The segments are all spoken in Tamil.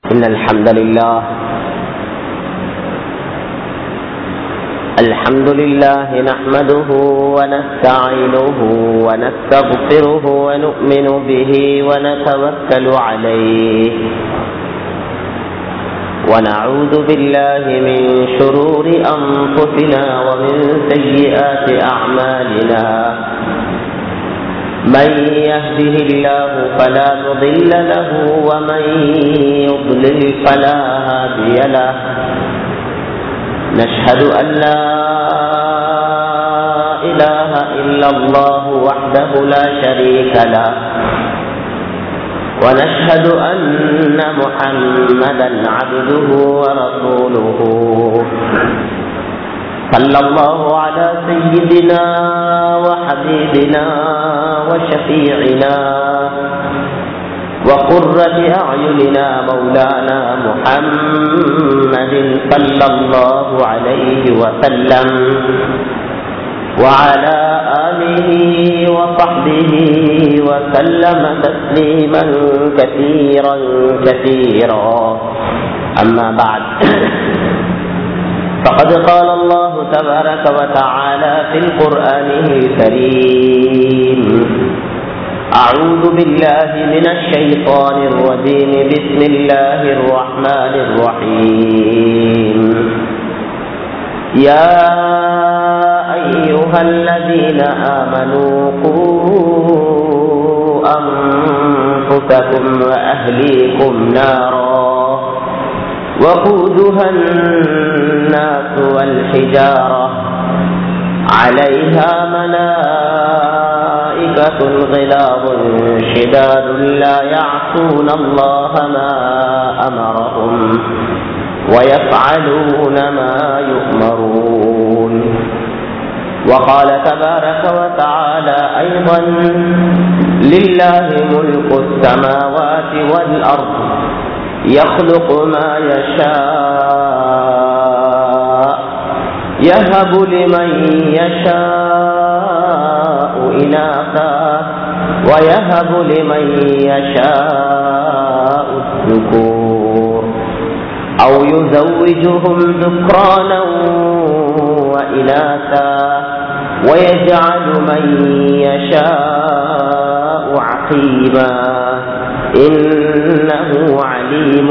إن الحمد لله الحمد لله نحمده ونستعينه ونستغفره ونؤمن به ونتوكل عليه ونعوذ بالله من شرور أنفسنا ومن سيئات أعمالنا من يهده الله فلا مضل له ومن يضلل فلا هادي له نشهد أن لا إله إلا الله وحده لا شريك له ونشهد أن محمدا عبده ورسوله صلى الله على سيدنا وحبيبنا وشفيعنا وقرة أعيننا مولانا محمد صلى الله عليه وسلم وعلى آله وصحبه وسلم تسليما كثيرا كثيرا أما بعد فقد قال الله تبارك وتعالى في القرآن الكريم أعوذ بالله من الشيطان الرجيم بسم الله الرحمن الرحيم يا أيها الذين آمنوا قوا أنفسكم وأهليكم نارا وقودها الناس والحجارة عليها ملائكة غلاظ شداد لا يعصون الله ما أمرهم ويفعلون ما يؤمرون وقال تبارك وتعالى أيضا لله ملك السماوات والأرض يخلق ما يشاء يهب لمن يشاء إناثا ويهب لمن يشاء الذكور أو يزوجهم ذكرانا وإناثا ويجعل من يشاء عقيما إنه عليم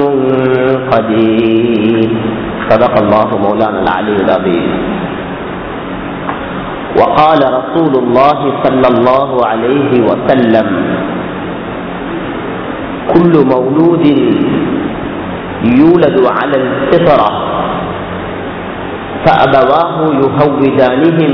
قدير صدق الله مولانا العلي العظيم وقال رسول الله صلى الله عليه وسلم كل مولود يولد على الفطرة فأبواه يهودانهم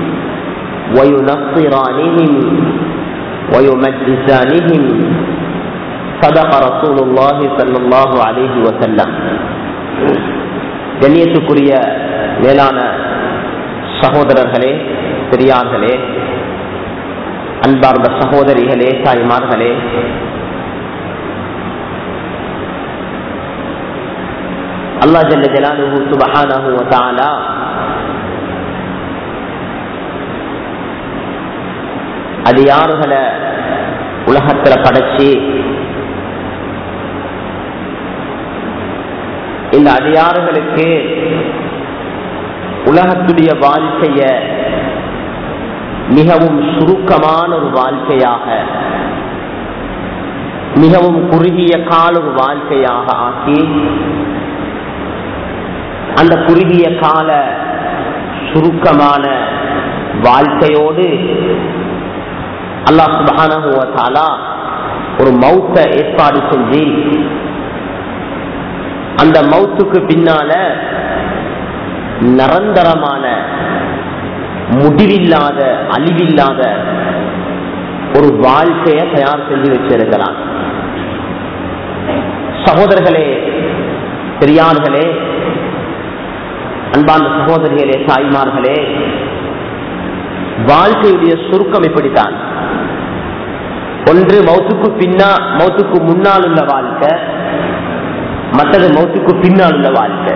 وينصرانهم ويمجسانهم صدق رسول الله صلى الله عليه وسلم கண்ணியத்துக்குரிய மேலான சகோதரர்களே பெரியார்களே அன்பார்ந்த சகோதரிகளே தாய்மார்களே அல்லா ஜல்ல ஜலாலுஹு சுபஹானஹு வ தஆலா அடியாறுகளை உலகத்துல படைச்சு இந்த அடியாறுகளுக்கு உலகத்துடைய வாழ்க்கைய மிகவும் சுருக்கமான ஒரு வாழ்க்கையாக மிகவும் குறுகிய கால ஒரு வாழ்க்கையாக ஆக்கி அந்த குறுகிய கால சுருக்கமான வாழ்க்கையோடு அல்லாஹ் சுபானா ஒரு மௌத்த ஏற்பாடு செஞ்சு அந்த மௌத்துக்கு பின்னால நிரந்தரமான முடிவில்லாத அழிவில்லாத ஒரு வாழ்க்கையை தயார் செஞ்சு வச்சிருக்கிறான் சகோதரர்களே பெரியார்களே அன்பான சகோதரிகளே தாய்மார்களே வாழ்க்கையுடைய சுருக்கம் இப்படித்தான் ஒன்று மௌத்துக்கு பின்னா மௌத்துக்கு முன்னால் உள்ள வாழ்க்கை மற்றது மௌத்துக்கு பின்னால் உள்ள வாழ்க்கை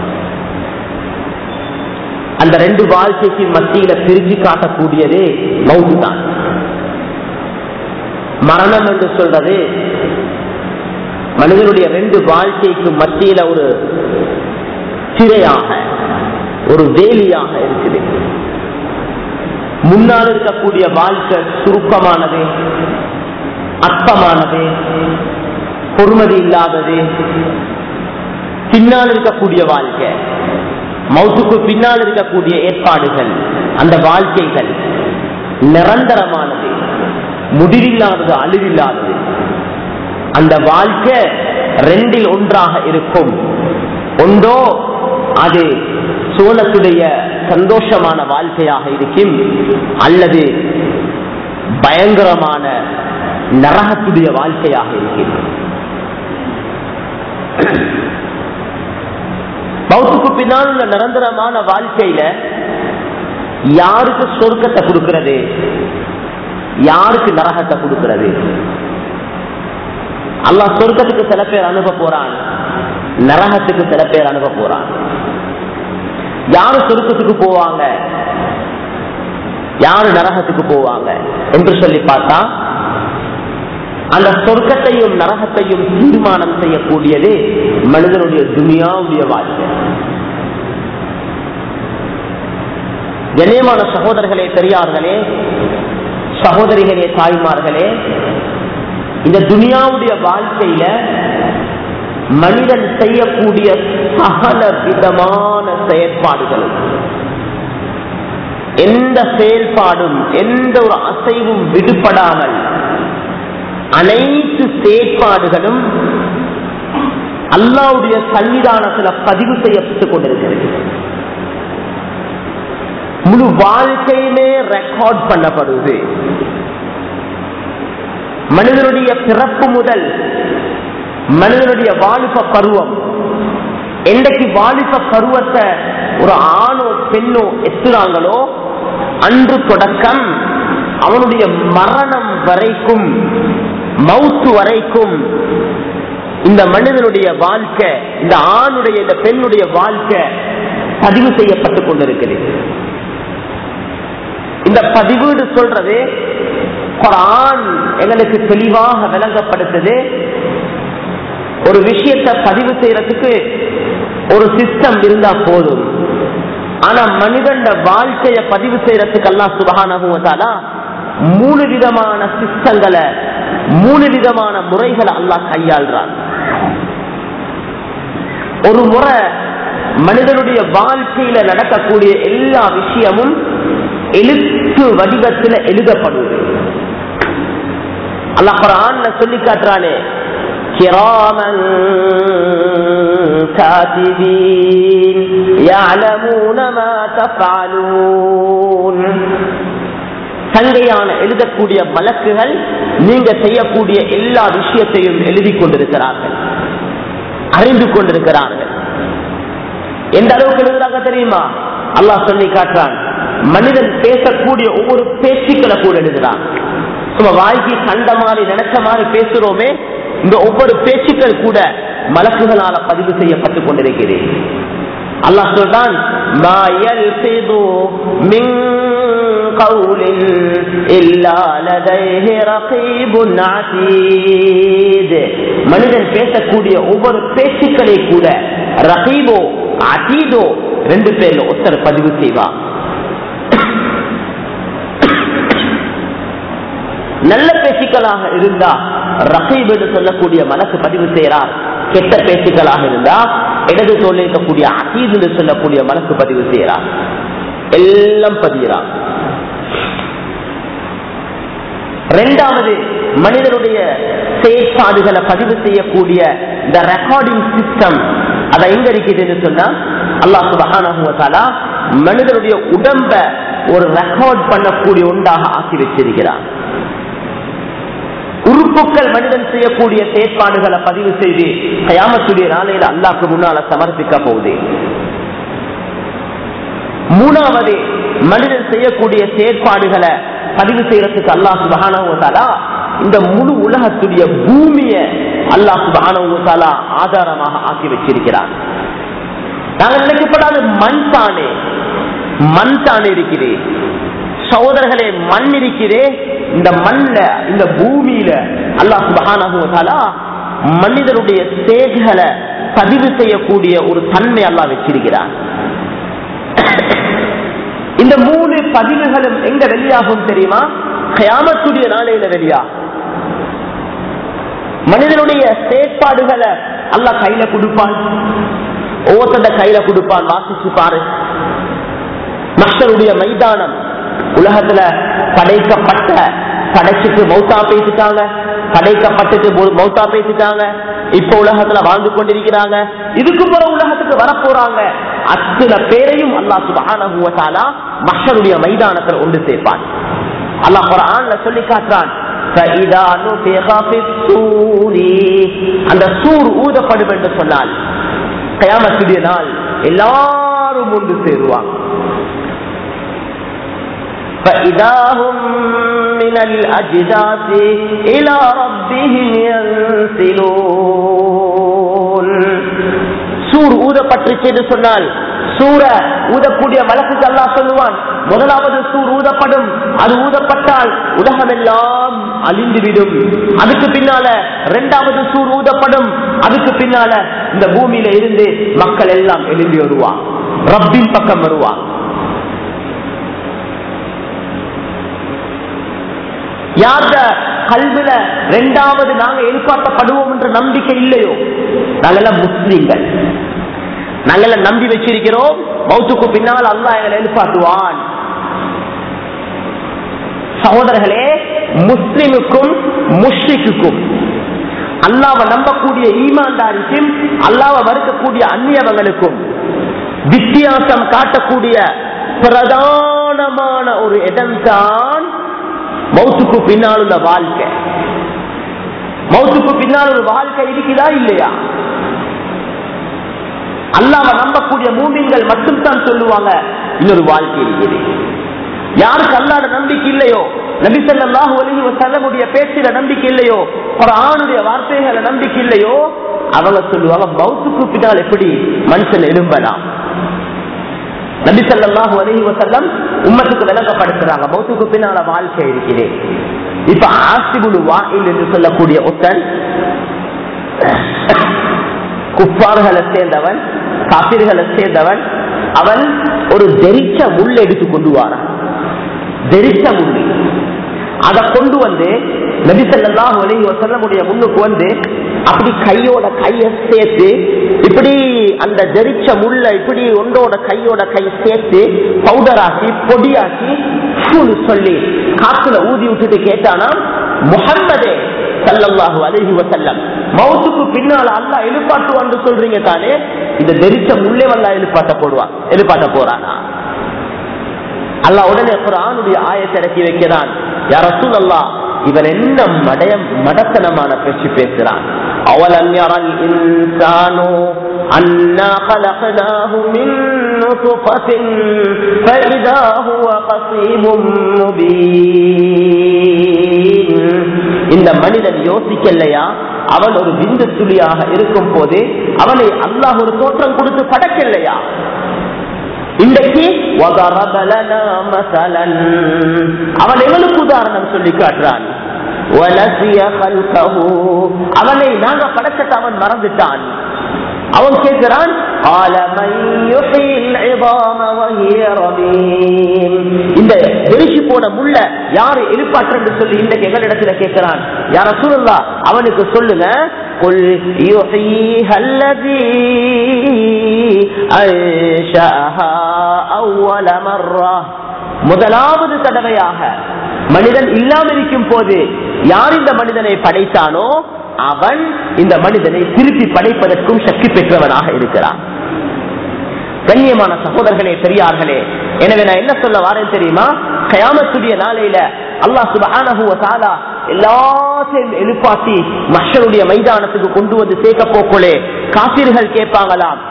அந்த ரெண்டு வாழ்க்கைக்கு மத்தியில பிரிஞ்சு காட்டக்கூடியது மௌத்து தான் மரணம் என்று சொல்றது மனிதனுடைய ரெண்டு வாழ்க்கைக்கு மத்தியில ஒரு திரையாக ஒரு வேலியாக இருக்குது முன்னால் இருக்கக்கூடிய வாழ்க்கை சுருக்கமானது அற்பமானது பொறுமதி இல்லாதது பின்னால் இருக்கக்கூடிய வாழ்க்கை மௌத்துக்கு பின்னால் இருக்கக்கூடிய ஏற்பாடுகள் அந்த வாழ்க்கைகள் நிரந்தரமானது முடிவில்லாதது அழிவில்லாதது அந்த வாழ்க்கை ரெண்டில் ஒன்றாக இருக்கும் ஒன்றோ அது சோழத்துடைய சந்தோஷமான வாழ்க்கையாக இருக்கும் அல்லது பயங்கரமான நரகத்துடைய வாழ்க்கையாக இருக்கும் பௌத்துக்கு பின்னால் உள்ள நிரந்தரமான வாழ்க்கையில யாருக்கு சொர்க்கத்தை கொடுக்கிறது யாருக்கு நரகத்தை கொடுக்கிறது அல்லாஹ் சொர்க்கத்துக்கு சில பேர் அனுப்ப போறான் நரகத்துக்கு சில பேர் அனுப்ப போறான் யாரு சொர்க்கத்துக்கு போவாங்க யாரு நரகத்துக்கு போவாங்க என்று சொல்லி பார்த்தா அந்த சொர்க்கத்தையும் நரகத்தையும் தீர்மானம் செய்யக்கூடியது மனிதனுடைய துனியாவுடைய வாழ்க்கை கண்ணியமான சகோதரர்களே பெரியார்களே சகோதரிகளே தாய்மார்களே இந்த துனியாவுடைய வாழ்க்கையில மனிதன் செய்யக்கூடிய சகல விதமான செயற்பாடுகள் எந்த செயல்பாடும் எந்த ஒரு அசைவும் விடுபடாமல் அனைத்து செயற்பாடுகளும் அல்லாவுடைய சன்னிதானத்துல பதிவு செய்யப்பட்டுக் கொண்டிருக்கிறது முழு வாழ்க்கையுமே ரெக்கார்ட் பண்ணப்படுது மனிதனுடைய பிறப்பு முதல் மனிதனுடைய வாலிப பருவம் என்றைக்கு வாலிப பருவத்தை ஒரு ஆணோ பெண்ணோ எத்துறாங்களோ அன்று தொடக்கம் அவனுடைய மரணம் வரைக்கும் மவுத்து வரைக்கும் இந்த மனிதனுடைய வாழ்க்கை இந்த ஆணுடைய இந்த பெண்ணுடைய வாழ்க்கை பதிவு செய்யப்பட்டுக் கொண்டிருக்கிறது இந்த பதிவீடு சொல்றது குரான் எங்களுக்கு தெளிவாக விளங்கப்படுத்துது ஒரு விஷயத்தை பதிவு செய்யறதுக்கு ஒரு சிஸ்டம் இருந்தா போதும் ஆனா மனிதன் வாழ்க்கைய பதிவு செய்யறதுக்கு எல்லாம் சுபகானகுவதாலா மூணு விதமான சிஸ்டங்களை மூணு விதமான முறைகளை அல்லாஹ் கையாள்றான் ஒரு முறை மனிதனுடைய வாழ்க்கையில நடக்கக்கூடிய எல்லா விஷயமும் எழுத்து வடிவத்தில் எழுதப்படுவது அல்லாஹ் குரான்ல சொல்லி காட்டுறானே كراما كاتبين يعلمون ما تفعلون சங்கையான எழுதக்கூடிய மலக்குகள் நீங்க செய்யக்கூடிய எல்லா விஷயத்தையும் எழுதி கொண்டிருக்கிறார்கள் அறிந்து கொண்டிருக்கிறார்கள் எந்த அளவுக்கு எழுதுறாங்க தெரியுமா அல்லாஹ் சொல்லி காட்டுறான் மனிதன் பேசக்கூடிய ஒவ்வொரு பேச்சுக்களை கூட எழுதுறான் சும்மா வாய்க்கு கண்ட மாதிரி நினைச்ச மாதிரி பேசுறோமே இந்த ஒவ்வொரு பேச்சுக்கள் கூட மலக்குகளால பதிவு செய்யப்பட்டுக் கொண்டிருக்கிறேன் அல்லாஹ் சொல்றான் மனிதன் பேசக்கூடிய ஒவ்வொரு பேச்சுக்களை கூட ரஹீபோ அதீதோ ரெண்டு பேர்ல ஒருத்தர் பதிவு செய்வார் நல்ல பேச்சுக்களாக இருந்தா ரஹீப் என்று சொல்லக்கூடிய மனசு பதிவு செய்யறார் கெட்ட பேச்சுக்களாக இருந்தா இடது தோல் இருக்கக்கூடிய அசீத் என்று சொல்லக்கூடிய மனசு பதிவு செய்யறார் எல்லாம் பதிகிறார் ரெண்டாவது மனிதனுடைய செயற்பாடுகளை பதிவு செய்யக்கூடிய இந்த ரெக்கார்டிங் சிஸ்டம் அதை எங்க இருக்குதுன்னு சொன்னா அல்லாஹ் சுபஹானா மனிதனுடைய உடம்ப ஒரு ரெக்கார்ட் பண்ணக்கூடிய ஒன்றாக ஆக்கி வச்சிருக்கிறார் உறுப்புகள் மனிதன் செய்யக்கூடிய செயற்பாடுகளை பதிவு செய்து கயாமத்துடைய நாளையில அல்லாக்கு முன்னால சமர்ப்பிக்க போகுது மூணாவது மனிதன் செய்யக்கூடிய செயற்பாடுகளை பதிவு செய்யறதுக்கு அல்லாஹ் சுபகானா இந்த முழு உலகத்துடைய பூமிய அல்லாஹ் சுபகானா ஆதாரமாக ஆக்கி வச்சிருக்கிறார் நாங்கள் நினைக்கப்படாத மண் தானே மண் தானே இருக்கிறேன் சகோதரர்களே மண் இருக்கிறே இந்த மண்ல இந்த பூமியில அல்லாஹ் சுபஹானஹு வதஆலா மனிதனுடைய ஸ்டேஜ்களை பதிவு செய்யக்கூடிய ஒரு தன்மை அல்லாஹ் வச்சிருக்கிறான் இந்த மூணு பதிவுகளும் எங்க வெளியாகும் தெரியுமா கயாமத்துடைய நாளையில வெளியாகும் மனிதனுடைய செயற்பாடுகளை அல்லாஹ் கையில கொடுப்பான் ஒவ்வொருத்தட கையில கொடுப்பான் வாசிச்சு பாரு மக்களுடைய மைதானம் உலகத்துல படைக்கப்பட்ட படைச்சிட்டு மௌத்தா பேசிட்டாங்க படைக்கப்பட்டுட்டு மௌ- மௌத்தா பேசிட்டாங்க இப்ப உலகத்துல வாழ்ந்து கொண்டிருக்கிறாங்க இதுக்கு பிற உலகத்துக்கு வரப்போறாங்க அத்தனை பேரையும் அல்லாஹ் சுபஹானஹு வ தஆலா மஹ்ஷருடைய மைதானத்துல ஒன்று சேர்ப்பான் அல்லாஹ் குர்ஆன்ல சொல்லி காட்டுறான் فَإِذَا نُفِخَ فِي الصُّورِ அந்த சூர் ஊதப்படும் என்று சொன்னால் கயாமத்துடைய நாள் எல்லாரும் ஒன்று சேருவாங்க فإذا هم من الأجداث إلى ربهم ينسلون சூர் ஊதப்பட்டுச்சு என்று சொன்னால் சூர ஊதக்கூடிய வழக்குக்கு அல்லாஹ் சொல்லுவான் முதலாவது சூர் ஊதப்படும் அது ஊதப்பட்டால் உலகமெல்லாம் அழிந்துவிடும் அதுக்கு பின்னால இரண்டாவது சூர் ஊதப்படும் அதுக்கு பின்னால இந்த பூமியில இருந்து மக்கள் எல்லாம் எழும்பி வருவான் ரப்பின் பக்கம் வருவான் யார்த கல்வில இரண்டாவது நாங்க எழுப்பாட்டப்படுவோம் என்ற நம்பிக்கை இல்லையோ நாங்கெல்லாம் முஸ்லீம்கள் நாங்கெல்லாம் நம்பி வச்சிருக்கிறோம் மௌத்துக்கு பின்னால் அல்லாஹ் எங்களை எழுப்பாட்டுவான் சகோதரர்களே முஸ்லிமுக்கும் முஷ்ரிக்குக்கும் அல்லாவை நம்பக்கூடிய ஈமான்தாரிக்கும் அல்லாவை மறுக்கக்கூடிய அந்நியவங்களுக்கும் வித்தியாசம் காட்டக்கூடிய பிரதானமான ஒரு இடம்தான் மௌத்துக்கு பின்னால் உள்ள வாழ்க்கை மௌத்துக்கு பின்னால் ஒரு வாழ்க்கை இருக்குதா இல்லையா அல்லாவை நம்பக்கூடிய மூமின்கள் மட்டும்தான் சொல்லுவாங்க இன்னொரு வாழ்க்கை இருக்குது யாருக்கு அல்லாத நம்பிக்கை இல்லையோ நபி ஸல்லல்லாஹு அலைஹி வஸல்லமுடைய பேச்சில நம்பிக்கை இல்லையோ குர்ஆனுடைய வார்த்தைகள நம்பிக்கை இல்லையோ அவங்க சொல்லுவாங்க மௌத்துக்கு பின்னால் எப்படி மனுஷன் எழும்பலாம் நபி ஸல்லல்லாஹு அலைஹி வஸல்லம் உம்மத்துக்கு விளங்கப்படுத்துறாங்க மௌத்துக்கு பின்னால வாழ்க்கை இருக்குது இப்ப ஆசிபுல் வாயில் என்று சொல்லக்கூடிய ஒருத்தன் குப்பார்களை சேர்ந்தவன் காப்பிர்களை சேர்ந்தவன் அவன் ஒரு தெரிச்ச முள் எடுத்து கொண்டு வாரான் தெரிச்ச முள்ளு அதை கொண்டு வந்து நபிசல்லாஹு அலைஹி வஸல்லமுடைய முன்னுக்கு வந்து அப்படி கையோட கைய சேர்த்து இப்படி அந்த ஜெரிச்ச முள்ள இப்படி ஒன்றோட கையோட கை சேர்த்து பவுடர் ஆக்கி பொடியாக்கி ஃபுல் சொல்லி காத்துல ஊதி விட்டுட்டு கேட்டானா முகம்மதே சல்லல்லாஹு அலைஹி வஸல்லம் மௌத்துக்கு பின்னால அல்லாஹ் எழுப்பாட்டுவான்னு சொல்றீங்க தானே இந்த தெரிச்ச முள்ளே வல்லா எழுப்பாட்ட போடுவான் எழுப்பாட்ட போறானா அல்லாஹ் உடனே குரானுடைய ஆயத்தை இறக்கி வைக்கிறான் யார் ரசூல் அல்லாஹ் இவன் என்ன மடைய மடத்தனமான பேச்சு பேசுறான் அவலம் யரல் இன்சானு அன்னா خلقناه من نطفة فإذا هو خصيم مبين இந்த மனிதன் யோசிக்கலையா அவன் ஒரு விந்து துளியாக இருக்கும் போது அவனை அல்லாஹ் ஒரு தோற்றம் கொடுத்து படைக்கலையா இன்றைக்கு وَضَرَبَ لَنَا مَثَلًا அவன் எவனுக்கு உதாரணம் சொல்லி காட்டுறான் وَنَسِيَ خَلْقَهُ அவனை நாங்க படைச்சட்ட அவன் மறந்துட்டான் அவன் கேட்கிறான் قَالَ مَنْ يُحْيِي الْعِظَامَ وَهِيَ رَمِيمٌ இந்த வெறிச்சு போன முள்ள யாரு எழுப்பாற்று சொல்லி இன்றைக்கு எங்களிடத்துல கேட்கிறான் யார சூழல்லா அவனுக்கு சொல்லுங்க قل يحييها الذي أنشأها أول مرة முதலாவது தடவையாக மனிதன் இல்லாமல் இருக்கும் போது யார் இந்த மனிதனை படைத்தானோ அவன் இந்த மனிதனை திருப்பி படைப்பதற்கும் சக்தி பெற்றவனாக இருக்கிறான் கண்ணியமான சகோதரர்களே பெரியார்களே எனவே நான் என்ன சொல்ல வாரேன் தெரியுமா கயாமத்துடைய நாளையில அல்லாஹ் சுபஹானஹு வ தஆலா எல்லாத்தையும் எழுப்பாட்டி மஷருடைய மைதானத்துக்கு கொண்டு வந்து சேர்க்க போக்கோலே காசிர்கள் கேட்பாங்களாம்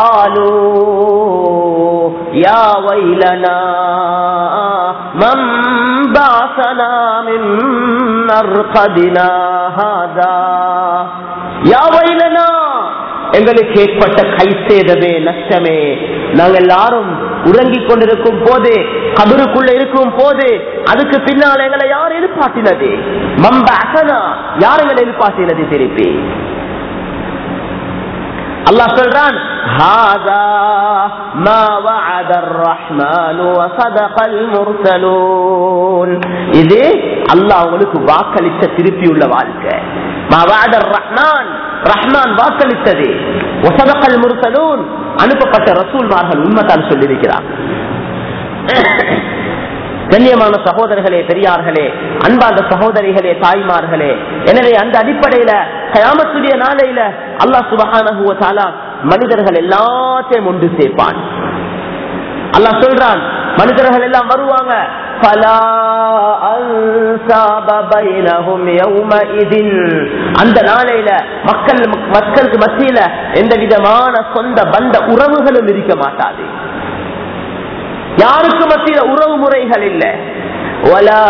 قالوا يا ويلنا من بعثنا من مرقدنا هذا يا ويلنا எங்களுக்கு ஏற்பட்ட கை சேதமே நஷ்டமே நாங்கள் எல்லாரும் உறங்கிக் கொண்டிருக்கும் போது கபருக்குள்ள இருக்கும் போது அதுக்கு பின்னால் எங்களை யார் எழுப்பாட்டினது மம்ப அசனா யார் எங்களை எழுப்பாட்டினது திருப்பி அல்லாஹ் சொல்றான் "ஹாதா மா வஅத الرحمن وصدق المرسلون." இது அல்லாஹ் உங்களுக்கு வாக்களித்த திருப்பியுள்ள வாழ்க்கை மா வஅத الرحمن ரஹ்மான் வாக்களித்தது وصدق المرسلون அனுப்பப்பட்ட ரசூல்மார்கள் உண்மைதான் சொல்லியிருக்கிறார் கண்ணியமான சகோதரர்களே பெரியார்களே அன்பார்ந்த சகோதரிகளே தாய்மார்களே எனவே அந்த அடிப்படையில கயாமத்துடைய நாளையில அல்லாஹ் சுபஹானஹு வ தஆலா மனிதர்கள் எல்லாத்தையும் ஒன்று சேர்ப்பான் அல்லாஹ் சொல்றான் மனிதர்கள் எல்லாம் வருவாங்க فَلَا أَنْسَابَ بَيْنَهُمْ يَوْمَئِذٍ. அந்த நாளையில மக்கள் மக்களுக்கு மத்தியில எந்த விதமான சொந்த பந்த உறவுகளும் இருக்க மாட்டாது யாருக்கு மத்தியில உறவு முறைகள் இல்ல وَلَا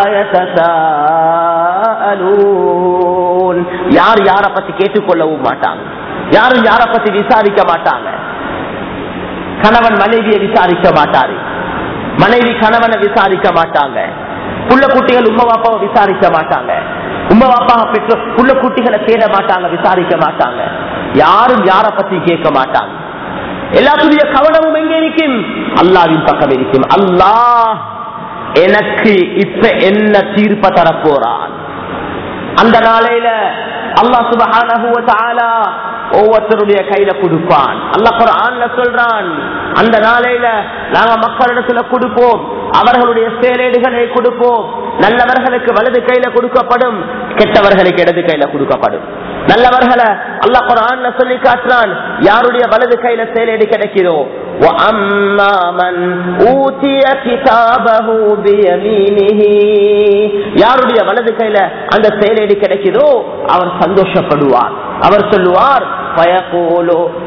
يَتَسَاءَلُونَ. யார் யார பத்தி கேட்டுக்கொள்ளவும் மாட்டாங்க யாரும் யார பத்தி விசாரிக்க மாட்டாங்க கணவன் மனைவியை விசாரிக்க மாட்டாரு மனைவி கணவனை விசாரிக்க மாட்டாங்க புள்ள குட்டிகள் உம்ம பாப்பாவை விசாரிக்க மாட்டாங்க உம்ம பாப்பா பெற்ற புள்ள குட்டிகளை தேட மாட்டாங்க விசாரிக்க மாட்டாங்க யாரும் யார பத்தி கேட்க மாட்டாங்க எல்லாத்துடைய கவனமும் எங்க இருக்கும் அல்லாவின் பக்கம் இருக்கும் அல்லாஹ் எனக்கு இப்ப என்ன தீர்ப்ப தரப்போறான் அந்த நாளையில அல்லாஹ் சுபஹானஹு வ தஆலா ஒவ்வொருத்தருடைய கையில கொடுப்பான் அல்லாஹ் குர்ஆன்ல சொல்றான் அந்த நாளையில நாங்க மக்களிடத்துல கொடுப்போம் அவர்களுடைய செயலேடுகளை கொடுப்போம் நல்லவர்களுக்கு வலது கையில கொடுக்கப்படும் கெட்டவர்களுக்கு இடது கையில கொடுக்கப்படும் நல்லவர்களை அல்லாஹ் குர்ஆன்ல சொல்லி காட்டுறான் யாருடைய வலது கையில செயலேடு கிடைக்கிறோ وَأَمَّا مَنْ أُوتِيَ كِتَابَهُ بِيَمِينِهِ யாருடைய வலது கையில அந்த செயலேடு கிடைக்குதோ அவர் சந்தோஷப்படுவார் அவர் சொல்லுவார் فَيَقُولُ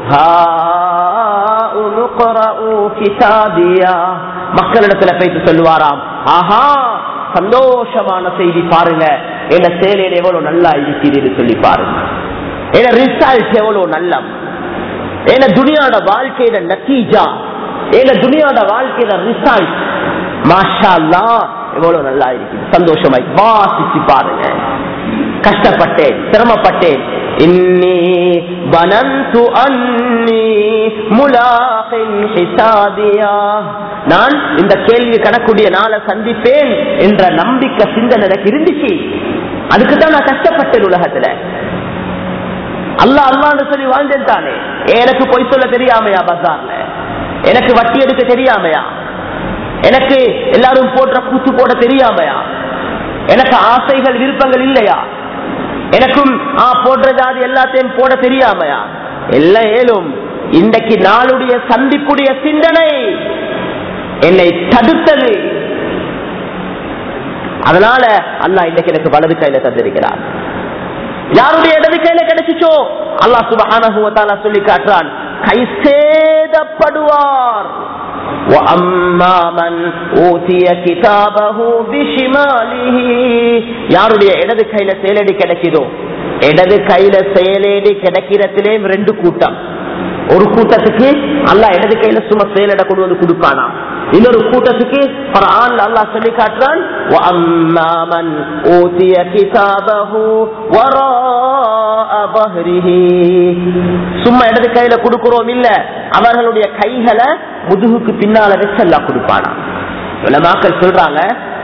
هَاؤُمُ اقْرَءُوا كِتَابِيَهْ மக்களிடத்துல போயிட்டு சொல்லுவாராம் ஆஹா சந்தோஷமான செய்தி பாருங்க என்ன செயலேடு எவ்வளவு நல்லா இருக்கிறது சொல்லி பாருங்க என்ன ரிசல்ட் எவ்வளவு நல்லம் ஏன்னா துனியாட வாழ்க்கையில நத்தீஜா ஏன்னா துனியாட வாழ்க்கையில ரிசல்ட் மாஷா அல்லா எவ்வளவு நல்லா இருக்குது சந்தோஷமாய் வாசிச்சு பாருங்க கஷ்டப்பட்டேன் சிரமப்பட்டேன் இன்னி வனந்து அன்னி முலாகின் ஹிசாபியா நான் இந்த கேள்வி கணக்குடைய நாளை சந்திப்பேன் என்ற நம்பிக்கை சிந்தனை எனக்கு இருந்துச்சு அதுக்கு தான் நான் கஷ்டப்பட்டேன் உலகத்துல அல்லா அல்லான்னு சொல்லி வாழ்ந்தேன் தானே எனக்கு பொய் சொல்ல தெரியாமையா பசார்ல எனக்கு வட்டி எடுக்க தெரியாமையா எனக்கு எல்லாரும் போடுற கூத்து போட தெரியாமையா எனக்கு ஆசைகள் விருப்பங்கள் இல்லையா எனக்கும் ஆ போடுற ஜாதி எல்லாத்தையும் போட தெரியாமையா எல்லாம் ஏலும் இன்றைக்கு நாளுடைய சந்திப்புடைய சிந்தனை என்னை தடுத்தது அதனால அல்லாஹ் இன்னைக்கு எனக்கு வலது கையில தந்திருக்கிறார் யாருடைய இடது கையில கிடைச்சிச்சோ அல்லாஹ் சுபஹானஹு வ தஆலா சொல்லி காட்டுறான் கை சேதப்படுவார் وَأَمَّا مَنْ أُوتِيَ كِتَابَهُ بِشِمَالِهِ யாருடைய இடது கையில செயலடி கிடைக்குதோ இடது கையில செயலேடி கிடைக்கிறதுலே ரெண்டு கூட்டம் ஒரு கூட்டத்துக்கு அல்லாஹ் இடது கையில சும்மா செயலட கொண்டு வந்து கொடுப்பானா இன்னொரு கூட்டத்துக்கு குர்ஆன்ல அல்லாஹ் சொல்லி காட்டுறான் وَأَمَّا مَنْ أُوتِيَ كِتَابَهُ وَرَاءَ ظَهْرِهِ சும்மா இடது கையில கொடுக்கிறோம் இல்ல அவர்களுடைய கைகளை முதுகுக்கு பின்னால வச்சு அல்லாஹ் கொடுப்பானா உலமாக்கள் சொல்றாங்க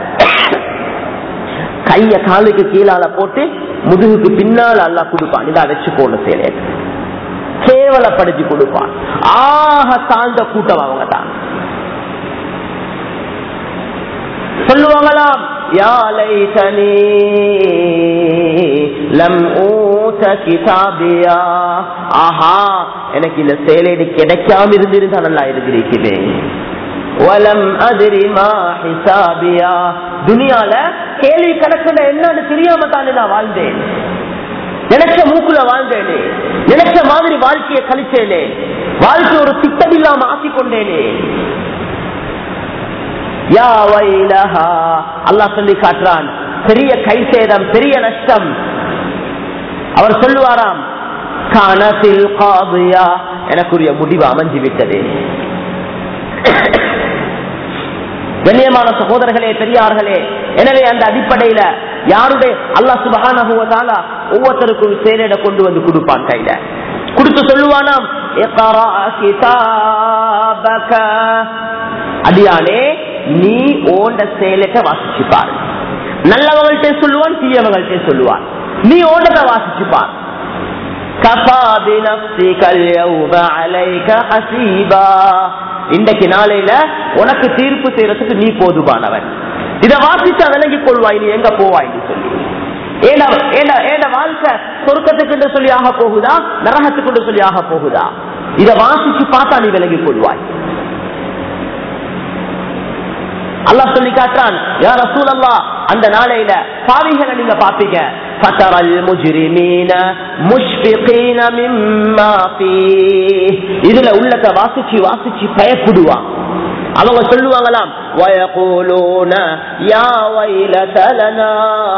கைய காலுக்கு கீழால போட்டு முதுகுக்கு பின்னால அல்லாஹ் கொடுப்பான் இதா வச்சு போன செயலே கேவலப்படுத்தி கொடுப்பான் ஆக தாழ்ந்த கூட்டம் அவங்க தான் சொல்லுவாங்களாம் யா லைதனி லம் ஊத கிதாபியா ஆஹா எனக்கு இந்த செயலேடு கிடைக்காம இருந்திருந்தா நல்லா இருந்திருக்குது வலம் அதிரி மா ஹிசாபியா துனியால கேள்வி கணக்குல என்னன்னு தெரியாம தானே நான் வாழ்ந்தேன் நினைச்ச மூக்குல வாழ்ந்தேனே நினைச்ச மாதிரி வாழ்க்கையை கழிச்சேனே வாழ்க்கை ஒரு திட்டம் இல்லாம ஆக்கிக்கொண்டேனே யா வைலஹா அல்லாஹ் சொல்லி காட்டுறான் பெரிய கை சேதம் பெரிய நஷ்டம் அவர் சொல்லுவாராம் கணத்தில் காதியா எனக்குரிய முடிவு அமைஞ்சு விட்டது கண்ணியமான சகோதரர்களே பெரியார்களே எனவே அந்த அடிப்படையில யாருடைய அல்லாஹ் சுபஹானஹு வ தஆலா ஒவ்வொருத்தருக்கும் சேலையிட கொண்டு வந்து கொடுப்பான் கையில கொடுத்து சொல்லுவானாம் "இக்ரா கிதாபக." அடியானே நீ ஓண்ட செயலத்தை வாசிச்சு பாரு நல்லவங்கள்ட்ட சொல்லுவான் தீயவங்கள்ட்ட சொல்லுவான் நீ ஓண்டத்தை வாசிச்சு பாரு கஃபா பினஃப்ஸிகல் யௌம அலைக ஹஸீபா இன்றைக்கு நாளையில உனக்கு தீர்ப்பு செய்யறதுக்கு நீ போதுமானவன் இத வாசிச்சா விலகி கொள்வாய் நீ எங்க போவாய் நீ சொல்லி ஏன ஏன ஏன வாழ்க்கை சொர்க்கத்துக்கு என்று சொல்லி ஆக போகுதா நரகத்துக்கு என்று சொல்லி ஆக போகுதா இத வாசிச்சு பார்த்தா நீ விலகி கொள்வாய் அல்லாஹ் சொல்லி காட்டுறான் யா ரசூலல்லா அந்த நாளையில பாவிகளை நீங்க பாப்பீங்க فترى المجرمين مشفقين مما فيه இதுல உள்ளத்தை வாசிச்சு வாசிச்சு பயப்படுவான் அவங்க சொல்லுவாங்களாம் ويقولون يا ويلتنا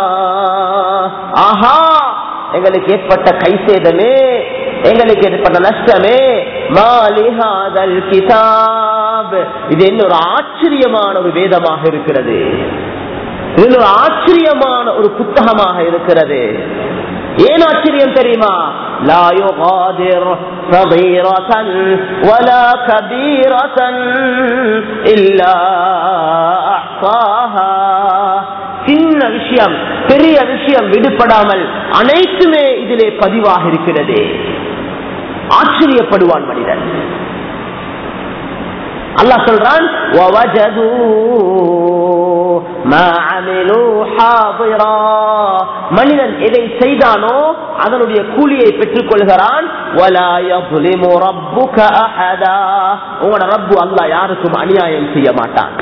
ஆஹா எங்களுக்கு ஏற்பட்ட கை சேதமே எங்களுக்கு ஏற்பட்ட நஷ்டமே மாலிஹாதல் கிதாப் இது என்ன ஒரு ஆச்சரியமான ஒரு வேதமாக இருக்கிறது இது ஒரு ஆச்சரியமான ஒரு புத்தகமாக இருக்கிறது ஏன் ஆச்சரியம் தெரியுமா لا يغادر صغيرة ولا كبيرة إلا أحصاها சின்ன விஷயம் பெரிய விஷயம் விடுபடாமல் அனைத்துமே இதிலே பதிவாக இருக்கிறது ஆச்சரியப்படுவான் மனிதன் அல்லாஹ் சொல்றான் மனிதன் எதை செய்தானோ அதனுடைய கூலியை பெற்றுக் கொள்கிறான் உங்களோட ரப்பு அல்லா யாருக்கும் அநியாயம் செய்ய மாட்டான்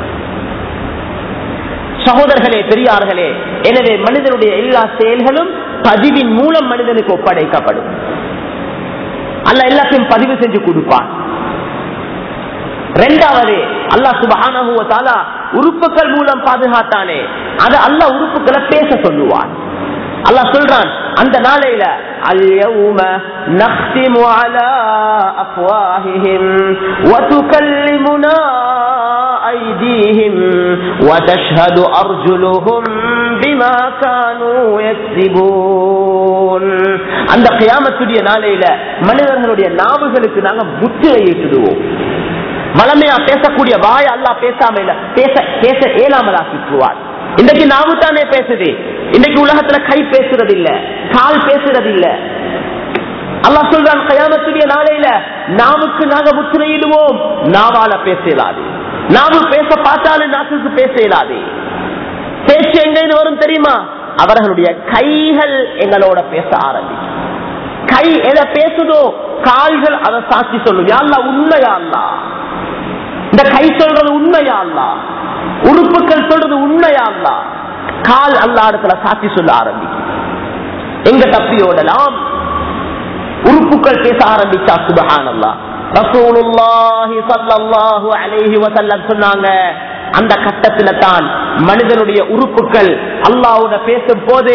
சகோதரர்களே பெரியார்களே எனவே மனிதனுடைய எல்லா செயல்களும் பதிவின் மூலம் மனிதனுக்கு ஒப்படைக்கப்படும் அல்ல எல்லாத்தையும் பதிவு செஞ்சு கொடுப்பான் ரெண்டாவது அல்லாஹ் சுபஹான உறுப்புகள் மூலம் பாதுகாத்தானே அது அல்ல உறுப்புகளை பேச சொல்லுவான் அல்லாஹ் சொல்றான் அந்த நாளையில اليوم نختم على أفواههم وتكلمنا أيديهم وتشهد أرجلهم بما كانوا يكسبون அந்த கியாமத்துடைய நாளையில மனிதர்களுடைய நாவுகளுக்கு நாங்க முத்திரையிட்டுடுவோம் வளமையா பேசக்கூடிய வாய் அல்லா பேசாம இல்ல பேச பேச ஏழாமலாக்கிட்டுருவார் இன்றைக்கு நாவு தானே பேசுது இன்னைக்கு உலகத்துல கை பேசுறது இல்ல கால் பேசுறது இல்ல அல்லா சொல்றான் கயாமத்துடைய நாளையில நாவுக்கு நாங்க முத்திரையிடுவோம் நாவால பேச இயலாது நாவு பேச பார்த்தாலும் நாக்குக்கு பேச இயலாது பேச்சு எங்க வரும் தெரியுமா அவர்களுடைய கைகள் எங்களோட பேச ஆரம்பிக்கும் கை எதை பேசுதோ கால்கள் அதை சாட்சி சொல்லும் யாழ்லா உண்மையா அல்லா இந்த கை சொல்றது உண்மையா அல்லா உறுப்புகள் சொல்றது உண்மையா அல்லா கால் அல்லா இடத்துல சாட்சி சொல்ல ஆரம்பிக்கும் எங்க தப்பியோடலாம் உறுப்புகள் பேச ஆரம்பிச்சா சுபஹான் அல்லா ரசூலுல்லாஹி ஸல்லல்லாஹு அலைஹி வஸல்லம் சொன்னாங்க அந்த கட்டத்துல தான் மனிதனுடைய உறுப்புகள் அல்லாஹ்வோட பேசும் போது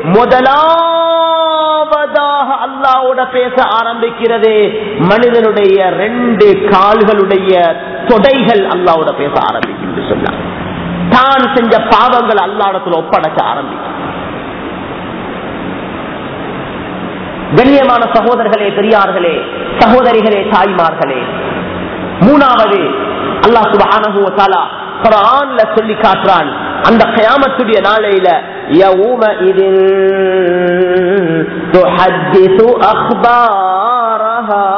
முதலாவதாக அல்லாஹ்வோட பேச ஆரம்பிக்கிறது மனிதனுடைய ரெண்டு கால்களுடைய தொடைகள் அல்லாஹ்வோட பேச ஆரம்பிக்கும் சொன்னாங்க தான் செஞ்ச பாவங்கள் அல்லாடத்துல ஒப்படைக்க ஆரம்பிக்கும் கண்ணியமான சகோதரர்களே பெரியார்களே சகோதரிகளே தாய்மார்களே மூணாவது அல்லாஹ் சுபஹானஹு குரான்ல சொல்லி காட்டுறான் அந்த கயாமத்துடைய நாளையில يومئذ تحدث أخبارها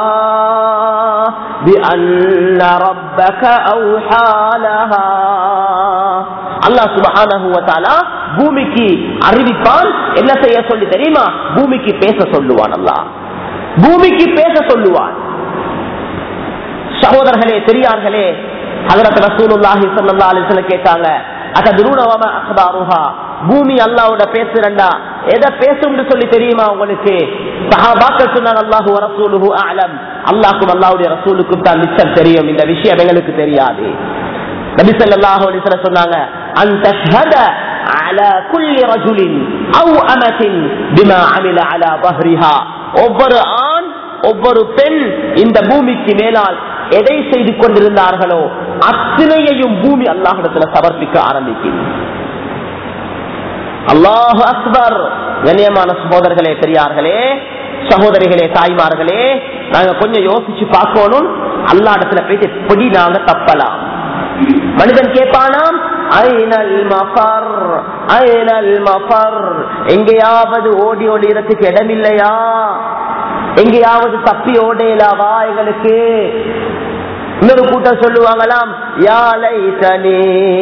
بأن ربك أوحى لها அல்லாஹ் சுபஹானஹு வதஆலா பூமிக்கு அறிவிப்பான் என்ன செய்ய சொல்லி தெரியுமா பூமிக்கு பேச சொல்லுவான் அல்லாஹ் பூமிக்கு பேச சொல்லுவான் சகோதரர்களே பெரியார்களே ஹஜரத் ரசூலுல்லாஹி ஸல்லல்லாஹு அலைஹி வஸல்லம் கேட்டாங்க அததுருன வமா அக்பாருஹா பூமி அல்லாஹ்வோட பேசுறண்டா எதை பேசும்னு சொல்லி தெரியுமா உங்களுக்கு சஹாபாக்கள் சொன்னாங்க அல்லாஹு ரசூலுஹு அலம் அல்லாஹ்க்கும் அல்லாஹ்வுடைய ரசூலுக்கும் தான் நிச்சயம் தெரியும் இந்த விஷயம் எங்களுக்கு தெரியாது நபி ஸல்லல்லாஹு அலைஹி வஸல்லம் சொன்னாங்க அன் தஷ்ஹத على كل رجل او امه بما عمل على ظهرها ஒவ்வொரு ஆண் ஒவ்வொரு பெண் இந்த பூமிக்கு மேலால் எதை செய்து கொண்டிருந்தார்களோ அத்தனையையும் பூமி அல்லாஹிடத்துல சமர்ப்பிக்க ஆரம்பிக்கும் அல்லாஹ் அக்பர் கண்ணியமான சகோதரர்களே பெரியார்களே சகோதரிகளே தாய்மார்களே நாங்க கொஞ்சம் யோசிச்சு பார்க்கணும் அல்லா இடத்துல போயிட்டு எப்படி நாங்க தப்பலாம் மனிதன் கேட்பானாம் ஐனல் மஃபர் ஐனல் மஃபர் எங்கேயாவது ஓடி ஓடி இடத்துக்கு இடமில்லையா எங்கேயாவது தப்பி ஓடையிலாவா எங்களுக்கு இன்னொரு கூட்டம் சொல்லுவாங்களாம் யாலை தனி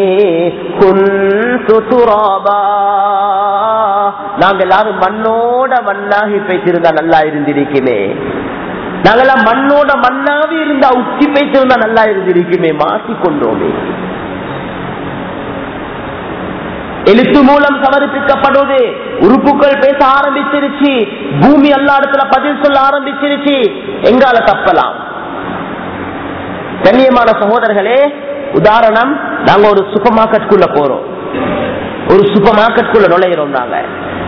துராபா நாங்க எல்லாரும் மண்ணோட மண்ணாகி போய்த்திருந்தா நல்லா இருந்திருக்குமே நாங்கெல்லாம் மண்ணோட மண்ணாவே இருந்தா உச்சி போய்த்திருந்தா நல்லா இருந்திருக்குமே மாற்றிக்கொண்டோமே எழுத்து மூலம் சமர்ப்பிக்கப்படுவது உறுப்புகள் பேச ஆரம்பிச்சிருச்சு பூமி எல்லா இடத்துல பதில் சொல்ல ஆரம்பிச்சிருச்சு எங்கால தப்பலாம் கண்ணியமான சகோதரர்களே உதாரணம் நாங்க ஒரு சூப்பர் மார்க்கெட்டுக்குள்ள போறோம் ஒரு சூப்பர் மார்க்கெட்டுக்குள்ள நுழையிறோம் நாங்க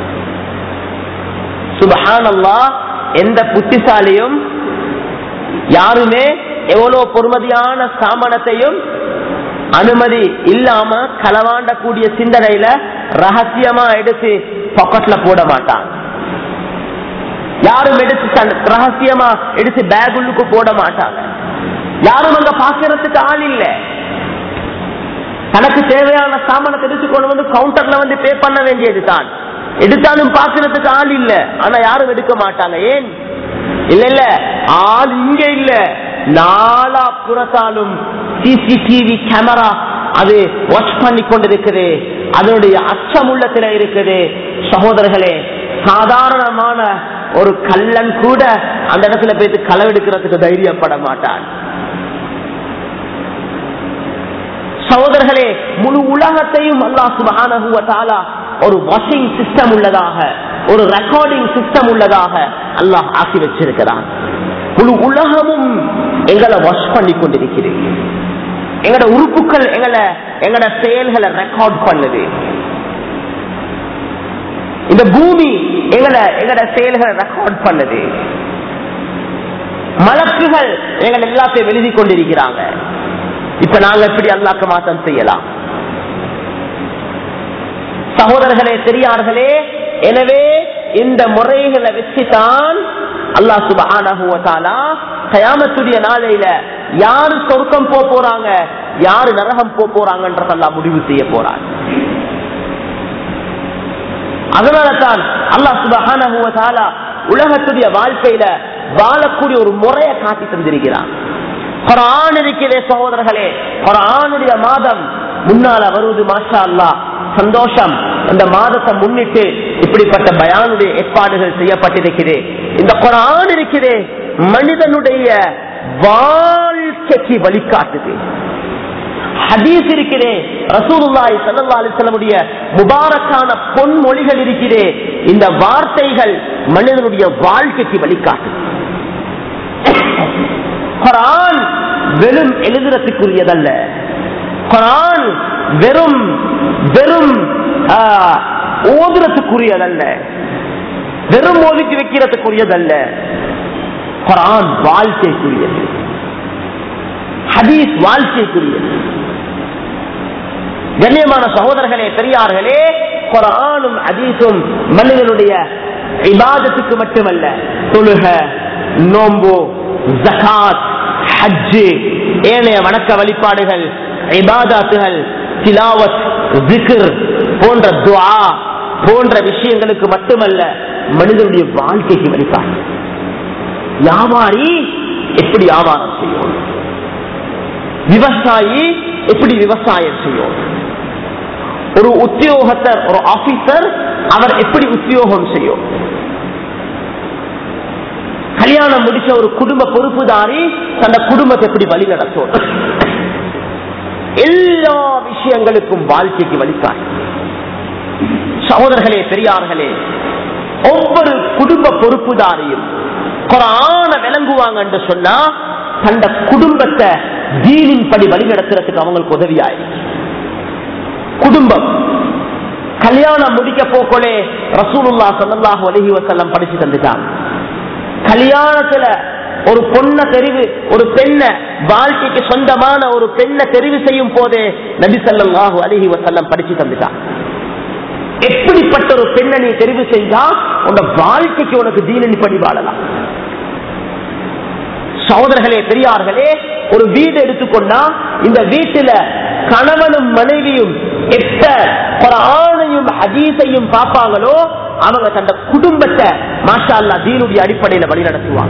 சுபஹானல்லா எந்த புத்திசாலியும் யாருமே எவ்வளவு பொறுமதியான சாமானத்தையும் அனுமதி இல்லாம களவாண்டக்கூடிய சிந்தனையில ரகசியமா எடுத்து பாக்கெட்ல போட மாட்டான் யாரும் எடுத்து தன்- ரகசியமா எடுத்து பேக் உள்ளுக்கு போட மாட்டாங்க யாரும் அங்க பாக்குறதுக்கு ஆள் இல்ல தனக்கு தேவையான சாமானத்தை எடுத்து கொண்டு வந்து கவுண்டர்ல வந்து பே பண்ண வேண்டியது தான் எடுத்தாலும் பாக்குறதுக்கு ஆள் இல்ல ஆனா யாரும் எடுக்க மாட்டாங்க ஏன் இல்ல இல்ல ஆள் இங்க இல்ல நாலா புறத்தாலும் சிசிடிவி கேமரா அது வாட்ச் பண்ணி கொண்டிருக்குது அதனுடைய அச்சம் உள்ளத்துல இருக்குது சகோதரர்களே சாதாரணமான ஒரு கல்லன் கூட அந்த இடத்துல போயிட்டு களவெடுக்கிறதுக்கு தைரியப்பட மாட்டான் சகோதரர்களே முழு உலகத்தையும் அல்லாஹ் சுபஹானஹு வ தஆலா ஒரு வாஷிங் சிஸ்டம் உள்ளதாக ஒரு ரெக்கார்டிங் சிஸ்டம் உள்ளதாக அல்லாஹ் ஆக்கி வச்சிருக்கிறான் முழு உலகமும் எங்களை வாஷ் பண்ணி கொண்டிருக்கிறது எங்களோட உறுப்புகள் எங்களை எங்களோட செயல்களை ரெக்கார்ட் பண்ணுது இந்த பூமி எங்களை எங்களோட செயல்களை ரெக்கார்ட் பண்ணுது மலக்குகள் எங்களை எல்லாத்தையும் எழுதி கொண்டிருக்கிறாங்க இப்ப நாங்க எப்படி அல்லாக்கு மாற்றம் செய்யலாம் சகோதரர்களே பெரியார்களே எனவே இந்த முறைகளை வச்சுதான் அல்லாஹ் சுபஹானஹு வ தஆலா கயாமத்துடைய நாளையில யாரு சொர்க்கம் போக போறாங்க யாரு நரகம் போக போறாங்கன்றத அல்லாஹ் முடிவு செய்ய போறாங்க அதனால தான் அல்லாஹ் சுபஹானஹு வ தஆலா உலகத்துடைய வாழ்க்கையில வாழக்கூடிய ஒரு முறையை காட்டி தந்திருக்கிறான் குரான் இருக்கிறே சகோதரர்களே குரானுடைய மாதம் முன்னால வருவது மாஷா அல்லா சந்தோஷம் அந்த மாதத்தை முன்னிட்டு இப்படிப்பட்ட பயானுடைய ஏற்பாடுகள் செய்யப்பட்டிருக்கிறேன் இந்த குரான் இருக்கிறே மனிதனுடைய வாழ்க்கைக்கு வழிகாட்டுது ஹதீஸ் இருக்கிறே ரசூலுல்லாஹி ஸல்லல்லாஹு அலைஹி வஸல்லமுடைய முபாரக்கான பொன்மொழிகள் இருக்கிறே இந்த வார்த்தைகள் மனிதனுடைய வாழ்க்கைக்கு வழிகாட்டுது குரான் வெறும் எழுதுறதுக்குரியதல்ல குரான் வெறும் வெறும் ஆ, ஓதுறதுக்குரியதல்ல வெறும் ஓதிக்கு வைக்கிறதுக்குரியதல்ல குரான் வாழ்க்கைக்குரியது ஹதீஸ் வாழ்க்கைக்குரியது கண்ணியமான சகோதரர்களே பெரியார்களே குரானும் ஹதீஸும் மனிதனுடைய இபாதத்துக்கு மட்டுமல்ல தொழுக நோம்பு ஜகாத் ஹஜ்ஜு ஏனைய வணக்க வழிபாடுகள் இபாதாத்துகள் திலாவத் ஜிக்ர் போன்ற துஆ போன்ற விஷயங்களுக்கு மட்டுமல்ல மனிதனுடைய வாழ்க்கைக்கு வழிபாடு வியாபாரி எப்படி வியாபாரம் செய்யும் விவசாயி எப்படி விவசாயம் செய்யும் ஒரு உத்தியோகத்தர் ஒரு ஆபீசர் அவர் எப்படி உத்தியோகம் செய்யும் கல்யாணம் முடிச்ச ஒரு குடும்ப பொறுப்புதாரி தந்த குடும்பத்தை எப்படி வழி நடத்தும் எல்லா விஷயங்களுக்கும் வாழ்க்கைக்கு வழிகாட்டு சகோதரர்களே பெரியார்களே ஒவ்வொரு குடும்ப பொறுப்புதாரியும் குரான விளங்குவாங்க என்று சொன்னா தந்த குடும்பத்தை தீனின் படி வழி நடத்துறதுக்கு அவங்களுக்கு உதவியாயிருக்கு குடும்பம் கல்யாணம் முடிக்க போக்கோலே ரசூலுல்லா ஸல்லல்லாஹு அலைஹி வஸல்லம் படிச்சு தந்துட்டாங்க கல்யாணத்துல ஒரு பொண்ண தெரிவு ஒரு பெண்ண வாழ்க்கைக்கு சொந்தமான ஒரு பெண்ணை தெரிவு செய்யும் போதே நபி ஸல்லல்லாஹு அலைஹி வஸல்லம் படிச்சு தந்துட்டாங்க எப்படிப்பட்ட ஒரு பெண்ணை நீ தெரிவு செஞ்சா உங்க வாழ்க்கைக்கு உனக்கு தீனி படி வாழலாம் சகோதரர்களே பெரியார்களே ஒரு வீடு எடுத்துக்கொண்டா இந்த வீட்டுல கணவனும் மனைவியும் எப்ப ஒரு ஆணையும் ஹதீஸையும் பார்ப்பாங்களோ அவங்க தந்த குடும்பத்தை மாஷா அல்லா தீனுடைய அடிப்படையில வழி நடத்துவாங்க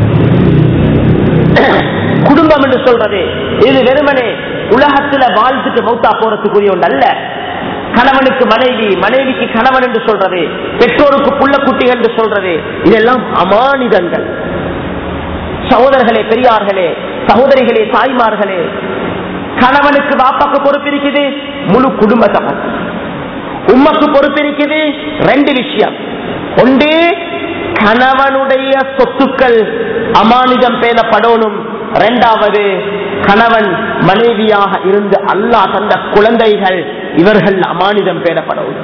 குடும்பம் என்று சொல்றது இது வெறுமனே உலகத்துல வாழ்த்துட்டு மௌத்தா போறதுக்குரிய ஒன்று அல்ல கணவனுக்கு மனைவி மனைவிக்கு கணவன் என்று சொல்றது பெற்றோருக்கு புள்ள குட்டிகள் என்று சொல்றது இதெல்லாம் அமானிதங்கள் சகோதரர்களே பெரியார்களே சகோதரிகளே தாய்மார்களே கணவனுக்கு பாப்பாக்கு பொறுப்பு இருக்குது முழு குடும்பத்தை பொறுப்பு. உம்மக்கு பொறுப்பு இருக்குது ரெண்டு விஷயம் ஒன்று கணவனுடைய சொத்துக்கள் அமானிதம் பேணப்படணும் இரண்டாவது கணவன் மனைவியாக இருந்து அல்லாஹ் தந்த குழந்தைகள் இவர்கள் அமானிதம் பேணப்படவும்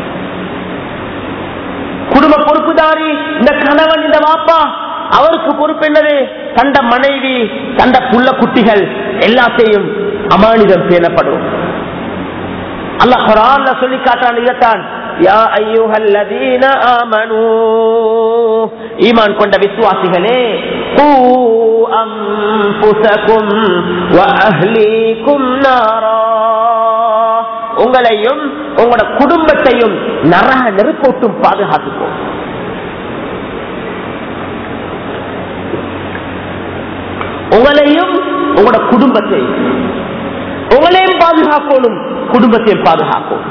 குடும்ப பொறுப்புதாரி இந்த கணவன் இந்த வாப்பா அவருக்கு பொறுப்பு என்னது தந்த மனைவி தந்த புள்ள குட்டிகள் எல்லாத்தையும் அமானிதம் பேணப்படும் அல்லாஹ் குரான்ல சொல்லி காட்டான் இதைத்தான் யா ஐயுஹல்லதீன ஆமனூ ஈமான் கொண்ட விசுவாசிகளே கூ அன்புசகும் வ அஹ்லீகும் நாரா உங்களையும் உங்களோட குடும்பத்தையும் நரக நெருப்போட்டும் பாதுகாத்துப்போம் உங்களையும் உங்களோட குடும்பத்தையும் உங்களையும் பாதுகாக்கணும் குடும்பத்தையும் பாதுகாக்கும்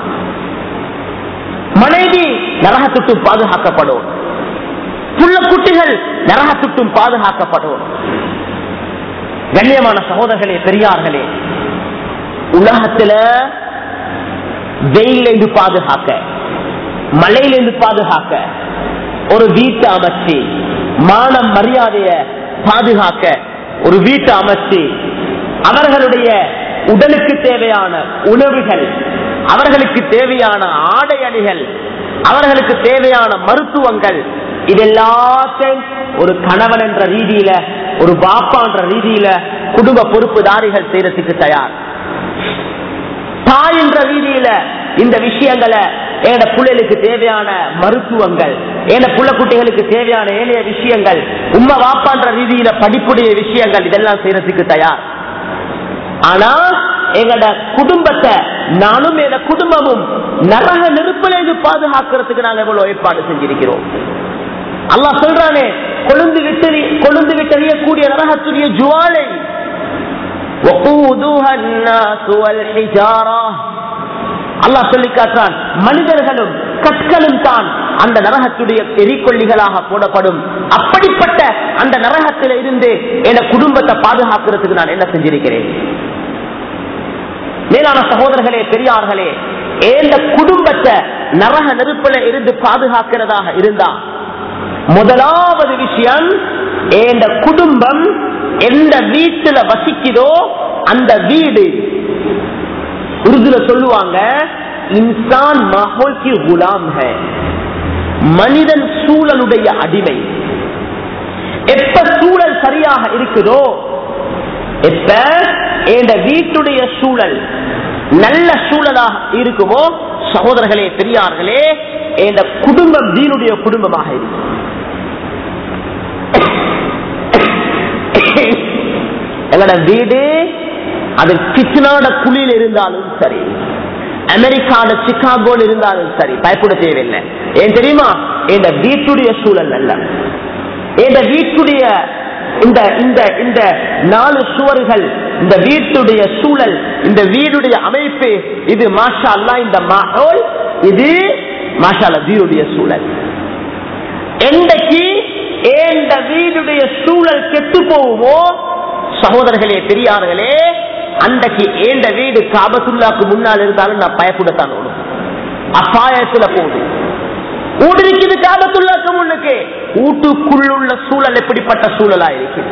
மனைவி நரகத்துட்டும் பாதுகாக்கப்படும் புள்ள குட்டிகள் நரகத்துட்டும் பாதுகாக்கப்படும் கண்ணியமான சகோதரர்களே பெரியார்களே உலகத்துல வெயிலிருந்து பாதுகாக்க மழையிலிருந்து பாதுகாக்க ஒரு வீட்டை அமைச்சு மான மரியாதைய பாதுகாக்க ஒரு வீட்டை அமைச்சு அவர்களுடைய உடலுக்கு தேவையான உணவுகள் அவர்களுக்கு தேவையான ஆடை அணிகள் அவர்களுக்கு தேவையான மருத்துவங்கள் இதெல்லாத்தையும் ஒரு கணவன் என்ற ரீதியில ஒரு பாப்பா என்ற ரீதியில குடும்ப பொறுப்புதாரிகள் செய்யறதுக்கு தயார் தாய் என்ற ரீதியில இந்த விஷயங்களை என்னோட பிள்ளைகளுக்கு தேவையான மருத்துவங்கள் என் புள்ள குட்டிகளுக்கு தேவையான ஏனைய விஷயங்கள் உண்மை வாப்பான்ற ரீதியில படிப்புடைய விஷயங்கள் இதெல்லாம் செய்யறதுக்கு தயார் ஆனா எங்கட குடும்பத்தை நானும் எங்க குடும்பமும் நரக நெருப்பில இருந்து பாதுகாக்கிறதுக்கு நாங்க எவ்வளவு ஏற்பாடு செஞ்சிருக்கிறோம் அல்லாஹ் சொல்றானே கொழுந்து விட்டு கொழுந்து விட்டறியக்கூடிய நரகத்துடைய ஜுவாலை وقودها الناس والحجارة அல்லாஹ் சொல்லி காட்டுறான் மனிதர்களும் கற்களும் தான் அந்த நரகத்துடைய எரிக்கொல்லிகளாக போடப்படும் அப்படிப்பட்ட அந்த நரகத்தில இருந்து என் குடும்பத்தை பாதுகாக்கிறதுக்கு நான் என்ன செஞ்சிருக்கிறேன் மேலான சகோதரர்களே பெரியார்களே இந்த குடும்பத்தை நரக நெருப்பில இருந்து பாதுகாக்கிறதாக இருந்தா முதலாவது விஷயம் இந்த குடும்பம் எந்த வீட்டுல வசிக்குதோ அந்த வீடு உருதுல சொல்லுவாங்க இன்சான் மாஹோல் கி குலாம் ஹை மனிதன் சூழலுடைய அடிமை எப்ப சூழல் சரியாக இருக்குதோ எப்ப என்ற வீட்டுடைய சூழல் நல்ல சூழலாக இருக்குமோ சகோதரர்களே பெரியார்களே இந்த குடும்பம் தீனுடைய குடும்பமாக இருக்கும் எங்களோட வீடு அது கிச்சனோட குழியில் இருந்தாலும் சரி அமெரிக்கான சிகாகோல இருந்தாலும் சரி பயப்பட தேவையில்லை ஏன் தெரியுமா இந்த வீட்டுடைய சூழல் அல்ல இந்த வீட்டுடைய இந்த இந்த இந்த நாலு சுவர்கள் இந்த வீட்டுடைய சூழல் இந்த வீடுடைய அமைப்பு இது மாஷா அல்லா இந்த மாஹோல் இது மாஷா அல்லா வீடுடைய சூழல் என்றைக்கு இந்த வீடுடைய சூழல் கெட்டு போகுமோ சகோதரர்களே பெரியார்களே அன்றைக்கு ஏண்ட வீடு காபத்துல்லாக்கு முன்னால் இருந்தாலும் நான் பயப்படத்தான் ஓடும் அப்பாயத்துல போகுது ஊடு இருக்குது காபத்துல்லாக்கு முன்னுக்கு வீட்டுக்குள்ளுள்ள சூழல் எப்படிப்பட்ட சூழலா இருக்குது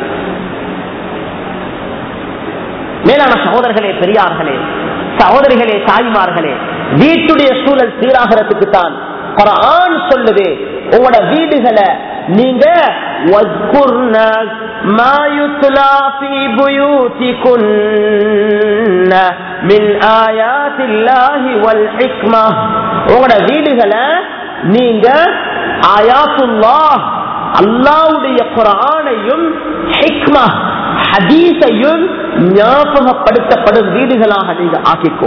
மேலான சகோதரர்களே பெரியார்களே சகோதரிகளே தாய்மார்களே வீட்டுடைய சூழல் சீராகிறதுக்கு தான் குரான் சொல்லுது உங்களோட வீடுகளை நீங்க وَاذْكُرْنَ مَا يُتْلَى فِي بُيُوتِكُنَّ மின் ஆயாத்தில்லாஹி வல் ஹிக்மா உங்களோட வீடுகளை நீங்க ஆயாத்துல்லாஹ் அல்லாவுடைய குரானையும் ஹிக்மா ஹதீஸையும் ஞாபகப்படுத்தப்படும் வீடுகளாக நீங்க ஆக்கிக்கோ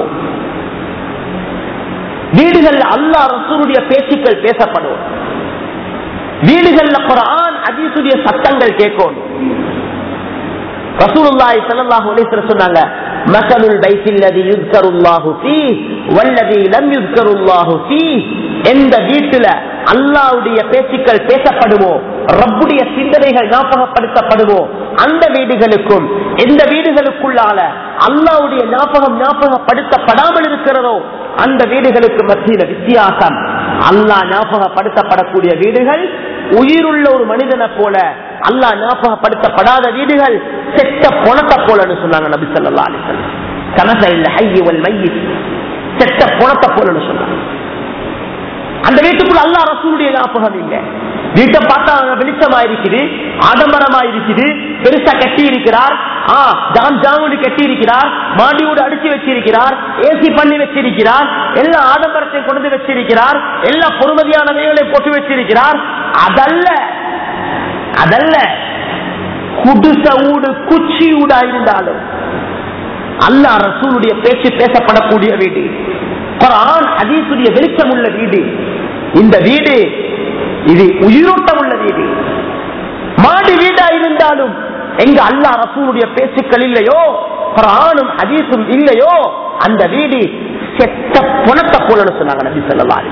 வீடுகள் அல்லாஹ் ரசூலுடைய பேச்சுக்கள் பேசப்படும் வீடுகள்ல குரான் ஹதீஸுடைய சத்தங்கள் கேட்கும் ரசூலுல்லாஹி ஸல்லல்லாஹு அலைஹி வஸல்லம் சொன்னாங்க மஸலுல் பைத்தில்லதி யுஸ்கருல்லாஹு ஃபீஹ் வல்லதி லம் யுஸ்கருல்லாஹு ஃபீஹ் எந்த வீட்டுல அல்லாஹ்வுடைய பேச்சுக்கள் பேசப்படுமோ ரப்புடைய சிந்தனைகள் ஞாபகப்படுத்தப்படுமோ அந்த வீடுகளுக்கும் எந்த வீடுகளுக்குள்ளால அல்லாஹ்வுடைய ஞாபகம் ஞாபகப்படுத்தப்படாமல் இருக்கிறதோ அந்த வீடுகளுக்கு மத்தியில வித்தியாசம் அல்லாஹ் ஞாபகப்படுத்தப்படக்கூடிய வீடுகள் உயிருள்ள ஒரு மனிதனை போல அல்லாஹ் ஞாபகப்படுத்தப்படாத வீடுகள் செத்த பொணத்தை போலன்னு சொன்னாங்க நபி சொல்லா அலிசல் கனசல் ஹையவல் மையில் செத்த பொணத்தை போலன்னு சொன்னாங்க அந்த வீட்டுக்குள்ள அல்லா ரசூலுடைய ஞாபகம் இல்லை வீட்டை பார்த்தா வெளிச்சமா இருக்குது ஆடம்பரமா இருக்குது பெருசா கட்டி இருக்கிறார் ஆ ஜாம் ஜாமுடி கட்டி இருக்கிறார் மாடியோடு அடிச்சு வச்சிருக்கிறார் ஏசி பண்ணி வச்சிருக்கிறார் எல்லா ஆடம்பரத்தையும் கொண்டு வச்சிருக்கிறார் எல்லா பொறுமதியானவைகளையும் போட்டு வச்சிருக்கிறார் அதல்ல அதல்ல குடிச ஊடு குச்சி ஊடா இருந்தாலும் அல்லா ரசூலுடைய பேச்சு பேசப்படக்கூடிய வீடு குரான் ஹதீசுடைய வெளிச்சம் உள்ள வீடு இந்த வீடு இது உயிரோட்டம் உள்ள வீடு மாடு வீடா இருந்தாலும் எங்க அல்லா ரசூலுடைய பேச்சுக்கள் இல்லையோ குரானும் ஹதீசும் இல்லையோ அந்த வீடு செத்த புணத்தை போலன்னு சொன்னாங்க நபி சொல்லலாம்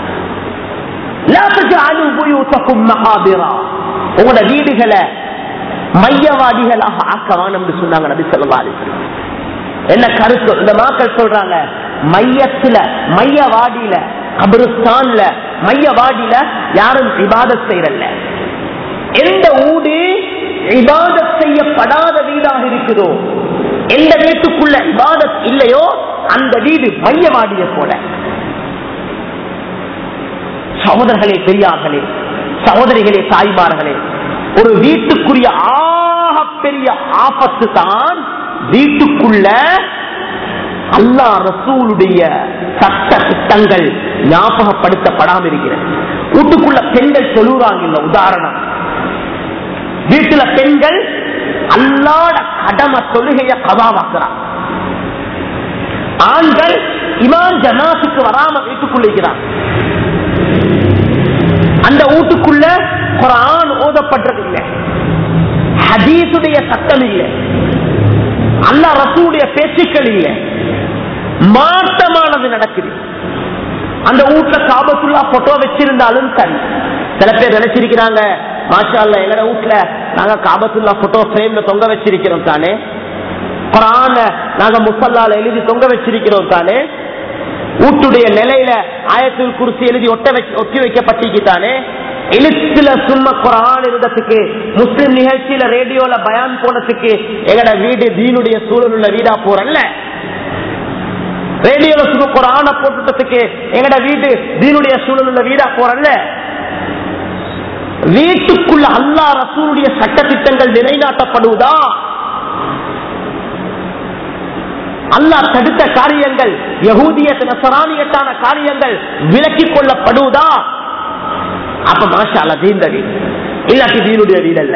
உங்களோட வீடுகளை மையவாதிகளாக ஆக்கவான் என்று சொன்னாங்க நபி சொல்லலாம் என்ன கருத்து இந்த மக்கள் சொல்றாங்க மையத்துல மையவாடியில கபிரிஸ்தான்ல மையவாடியில யாரும் விவாதம் செய்யறல்ல எந்த ஊடு இபாதத் செய்யப்படாத வீடாக இருக்குதோ எந்த வீட்டுக்குள்ள இபாதத் இல்லையோ அந்த வீடு மையவாடிய போல சகோதரர்களே பெரியார்களே சகோதரிகளே தாய்மார்களே ஒரு வீட்டுக்குரிய ஆக பெரிய ஆபத்து தான் வீட்டுக்குள்ள அல்லா ரசூலுடைய சட்ட திட்டங்கள் ஞாபகப்படுத்தப்படாம இருக்கிறது வீட்டுக்குள்ள பெண்கள் சொல்லுறாங்க இல்ல உதாரணம் வீட்டுல பெண்கள் அல்லாட கடமை தொழுகைய கதாவாக்குறாங்க ஆண்கள் இமான் ஜனாசுக்கு வராம வீட்டுக்குள்ள இருக்கிறாங்க அந்த வீட்டுக்குள்ள குரான் ஓதப்படுறது இல்லை ஹதீசுடைய சத்தம் இல்லை அல்லா ரசூடைய பேச்சுக்கள் இல்லை மாற்றமானது நடக்குது அந்த வீட்டுல காபத்துள்ளா போட்டோ வச்சிருந்தாலும் சரி சில பேர் நினைச்சிருக்கிறாங்க மாஷா அல்ல எங்கட வீட்டுல நாங்க காபத்துள்ளா போட்டோ பிரேம்ல தொங்க வச்சிருக்கிறோம் தானே குரான நாங்க முசல்லால எழுதி தொங்க வச்சிருக்கிறோம் தானே வீட்டுடைய நிலையில ஆயத்தில் குறிச்சி எழுதி ஒட்ட வச்சு ஒட்டி வைக்கப்பட்டிருக்கானே எழுத்துல சும்மா குரான் இருந்ததுக்கு முஸ்லிம் நிகழ்ச்சியில ரேடியோல பயான் போனதுக்கு எங்கட வீடு தீனுடைய சூழல் உள்ள வீடா போறல்ல ரேடியோல சும்மா குரான போட்டுட்டதுக்கு எங்கட வீடு தீனுடைய சூழல் உள்ள வீடா போறல்ல வீட்டுக்குள்ள அல்லா ரசூலுடைய சட்ட திட்டங்கள் நிலைநாட்டப்படுவதா அல்லா தடுத்த காரியங்கள் யகூதிய நசரானியத்தான காரியங்கள் விலக்கிக் கொள்ளப்படுவதா அப்ப மாஷா அல்ல தீந்த வீடு இல்லாட்டி தீனுடைய வீடு அல்ல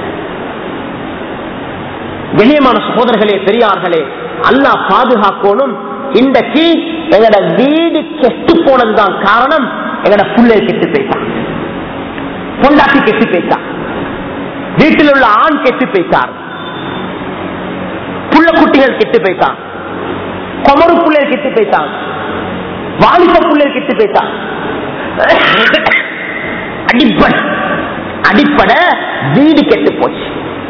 கண்ணியமான சகோதரர்களே பெரியார்களே அல்லாஹ் பாதுகாக்கணும் இன்றைக்கு எங்கட வீடு கெட்டு போனதுதான் காரணம் எங்கட புள்ளை கெட்டு போயிட்டான் பொண்டாட்டி கெட்டு போயிட்டான் வீட்டில் உள்ள ஆண் கெட்டு போயிட்டார் புள்ள குட்டிகள் கெட்டு போயிட்டான் கொமரு புள்ளைகள் கெட்டு போயிட்டான் வாலிப புள்ளைகள் கெட்டு போயிட்டான் அடிப்படை அடிப்படை வீடு கெட்டு போச்சு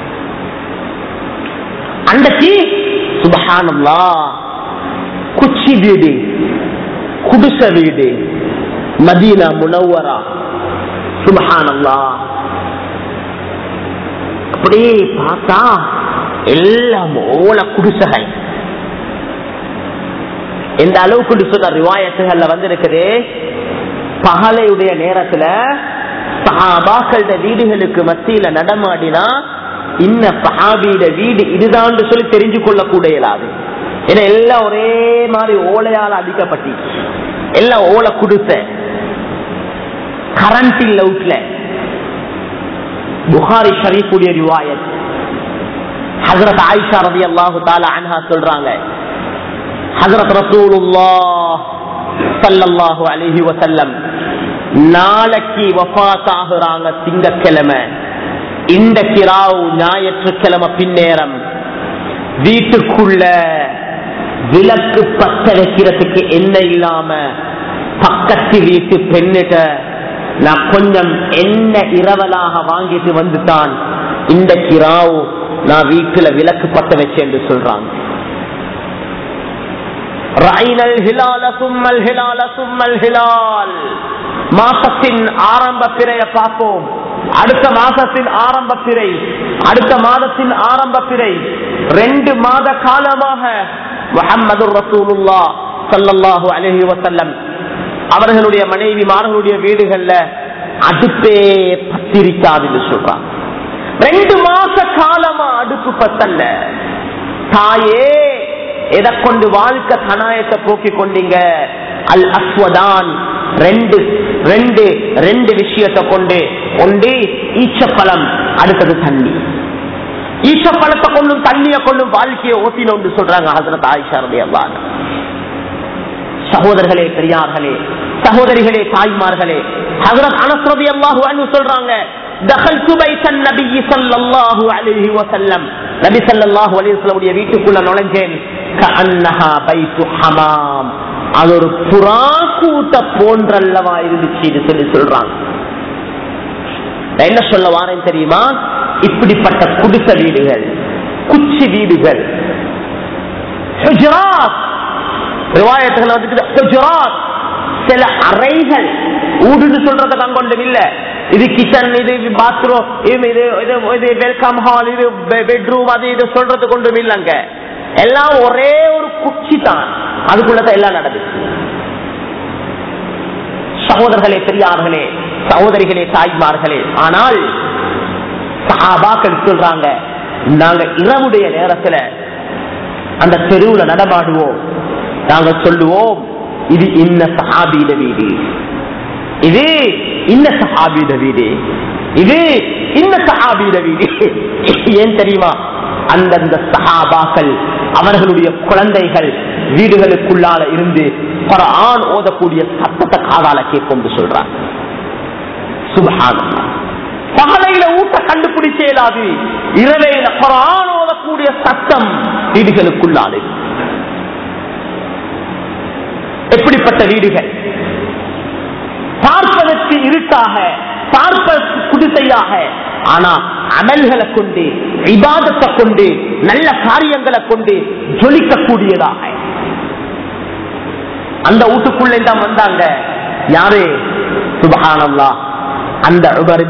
அன்றைக்கு சுபஹானல்லா குச்சி வீடு குடிச வீடு மதீனா முனவரா சுபஹானல்லா அப்படியே பார்த்தா எல்லாம் ஓல குடிசகை எந்த அளவுக்கு சொன்ன ரிவாயத்துகள்ல வந்திருக்குது பகலையுடைய நேரத்துல சஹாபாக்கள வீடுகளுக்கு மத்தியில நடமாடினா இன்ன சஹாபியிட வீடு இதுதான் சொல்லி தெரிஞ்சு கொள்ள கூட இயலாது ஏன்னா எல்லாம் ஒரே மாதிரி ஓலையால் அடிக்கப்பட்டி எல்லாம் ஓலை குடுத்த கரண்ட் இல்ல அவுட்ல புகாரி ஷரீஃபுடைய ரிவாயத் ஹசரத் ஆயிஷா ரதி அல்லாஹு தாலா அன்ஹா சொல்றாங்க ஹசரத் ரசூலுல்லாஹ் ஸல்லல்லாஹு அலைஹி வஸல்லம் நாளைக்கு வஃபாத் ஆகுறாங்க திங்கக்கிழமை இந்த கிராவு ஞாயிற்றுக்கிழமை பின்னேரம் வீட்டுக்குள்ள விளக்கு பத்த வைக்கிறதுக்கு என்ன இல்லாம பக்கத்து வீட்டு பெண்ணிட்ட நான் கொஞ்சம் என்ன இரவலாக வாங்கிட்டு வந்துட்டான் இந்த கிராவு நான் வீட்டுல விளக்கு பத்த வச்சேன் என்று சொல்றாங்க ரஐனல் ஹிலால சும்மல் ஹிலால சும்மல் ஹிலால் மாசத்தின் ஆரம்ப பிறைய பார்ப்போம் அடுத்த மாசத்தின் ஆரம்ப பிறை அடுத்த மாதத்தின் ஆரம்ப பிறை ரெண்டு மாத காலமாக முஹம்மது ரசூலுல்லா ஸல்லல்லாஹு அலைஹி வஸல்லம் அவர்களுடைய மனைவிமார்களுடைய வீடுகள்ல அடுப்பே பத்திரிக்காதுன்னு சொல்றாங்க ரெண்டு மாச காலமா அடுப்பு பத்தல்ல தாயே எதை கொண்டு வாழ்க்கை கனாயத்தை போக்கி கொண்டீங்க அல் அஸ்வதான் ரெண்டு ரெண்டு ரெண்டு விஷயத்தை கொண்டு ஒன்று ஈச்சப்பழம் அடுத்தது தண்ணி ஈச்சப்பழத்தை கொண்டும் தண்ணியை கொண்டும் வாழ்க்கையை ஓட்டினோம்னு சொல்றாங்க ஹசரத் ஆயிஷா ரலியல்லாஹு சகோதரர்களே பெரியார்களே சகோதரிகளே தாய்மார்களே ஹசரத் அனஸ் ரலியல்லாஹு அன்ஹு சொல்றாங்க دخلت بيت النبي صلى الله عليه وسلم நபி ஸல்லல்லாஹு அலைஹி வஸல்லம் உடைய வீட்டுக்குள்ள நுழைஞ்சேன் கஅன்னஹா பைத்து ஹமாம் அது ஒரு புறா கூட்ட போன்றல்லவா இருந்துச்சு சொல்லி சொல்றாங்க நான் என்ன சொல்ல வாரேன் தெரியுமா இப்படிப்பட்ட குடிச வீடுகள் குச்சி வீடுகள் ஹுஜராத் ரிவாயத்துகள் வந்துட்டு ஹுஜராத் சில அறைகள் ஊடுன்னு சொல்றத நான் கொண்டும் இல்ல இது கிச்சன் இது பாத்ரூம் இது இது இது இது வெல்கம் ஹால் இது பெட்ரூம் அது இது சொல்றது கொண்டும் இல்லைங்க எல்லாம் ஒரே ஒரு குச்சி தான் அதுக்குள்ளதான் எல்லாம் நடந்துச்சு சகோதரர்களே பெரியார்களே சகோதரிகளே தாய்மார்களே ஆனால் சஹாபாக்கள் சொல்றாங்க நாங்க இரவுடைய நேரத்துல அந்த தெருவுல நடமாடுவோம் நாங்க சொல்லுவோம் இது இன்ன சஹாபீட வீடு இது இன்ன சஹாபீட வீடு இது இன்ன சஹாபீட வீடு ஏன் தெரியுமா அந்தந்த சஹாபாக்கள் அவர்களுடைய குழந்தைகள் வீடுகளுக்குள்ளால இருந்து குரான் ஓதக்கூடிய சத்தத்தை காதால கேட்கும் சொல்றாங்க சுபஹானல்லாஹ் பகலையில ஊட்ட கண்டுபிடிச்ச இயலாது இரவையில குரான் ஓதக்கூடிய சத்தம் வீடுகளுக்குள்ளாது எப்படிப்பட்ட வீடுகள் பார்ப்பதற்கு இருட்டாக பார்ப்பதற்கு குடிசையாக ஆனா அமல்களை கொண்டு இபாதத்தை கொண்டு நல்ல காரியங்களை கொண்டு ஜொலிக்கக்கூடியதாக அந்த வீட்டுக்குள்ளே தான் வந்தாங்க யாரு சுபஹானல்லா அந்த